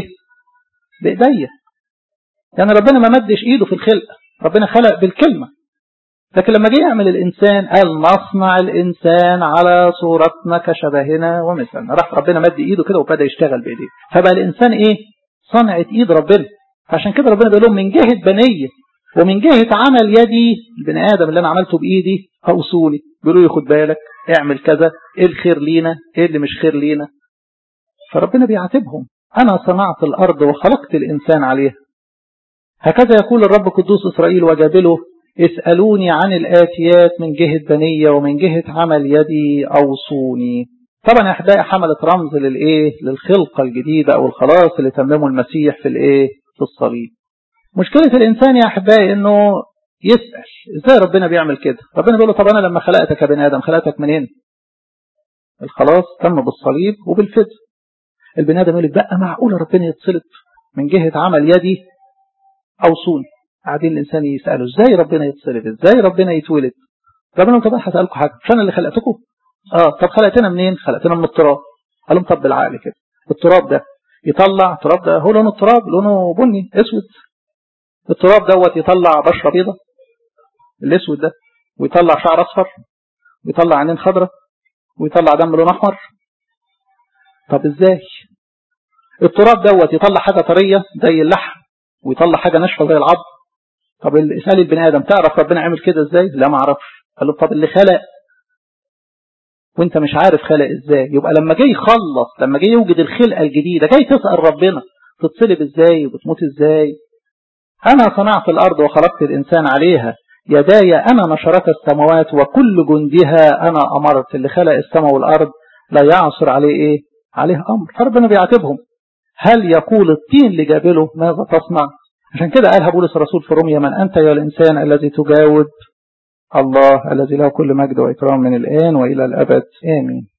بإيديا يعني ربنا ما مدش إيده في الخلق ربنا خلق بالكلمة لكن لما جه يعمل الإنسان قال نصنع الإنسان على صورتنا كشبهنا ومثلنا راح ربنا مد إيده كده وبدأ يشتغل بإيديه فبقى الإنسان إيه صنعة إيد ربنا فعشان كده ربنا بيقول لهم من جهة بنية ومن جهة عمل يدي البني آدم اللي أنا عملته بإيدي أوصولي بيقولوا لي خد بالك اعمل كذا إيه الخير لينا إيه اللي مش خير لينا فربنا بيعاتبهم أنا صنعت الأرض وخلقت الإنسان عليها هكذا يقول الرب قدوس إسرائيل وجابله اسألوني عن الآتيات من جهة بنية ومن جهة عمل يدي أوصوني طبعا أحبائي حملت رمز للإيه للخلقة الجديدة أو الخلاص اللي تممه المسيح في الإيه في الصليب مشكلة الإنسان يا أحبائي إنه يسأل إزاي ربنا بيعمل كده ربنا بيقول له طب أنا لما خلقتك يا بني آدم خلقتك منين الخلاص تم بالصليب وبالفدء البني آدم يقول لك بقى معقولة ربنا يتصلب من جهة عمل يدي أوصوني قاعدين الإنسان يسأله إزاي ربنا يتصلب إزاي ربنا يتولد ربنا طب هسألكم حاجة مش أنا اللي خلقتكم آه طب خلقتنا منين خلقتنا من التراب قال لهم طب بالعقل كده التراب ده يطلع التراب ده هو لون التراب لونه بني اسود التراب دوت يطلع بشرة بيضة الاسود ده ويطلع شعر اصفر ويطلع عينين خضراء ويطلع دم لون احمر طب ازاي التراب دوت يطلع حاجة طرية زي اللحم ويطلع حاجة ناشفة زي العظم طب اسأل البني ادم تعرف ربنا عمل كده ازاي لا ما اعرفش قال له طب اللي خلق وانت مش عارف خلق ازاي يبقى لما جاي يخلص لما جاي يوجد الخلقة الجديدة جاي تسأل ربنا تتصلب ازاي وبتموت ازاي أنا صنعت الأرض وخلقت الإنسان عليها يداي أنا نشرت السماوات وكل جندها أنا أمرت اللي خلق السماء والأرض لا يعصر عليه إيه عليه أمر فربنا بيعاتبهم هل يقول الطين لجابله ماذا تصنع عشان كده قالها بولس الرسول في روميا من أنت يا الإنسان الذي تجاوب الله الذي له كل مجد وإكرام من الآن وإلى الأبد آمين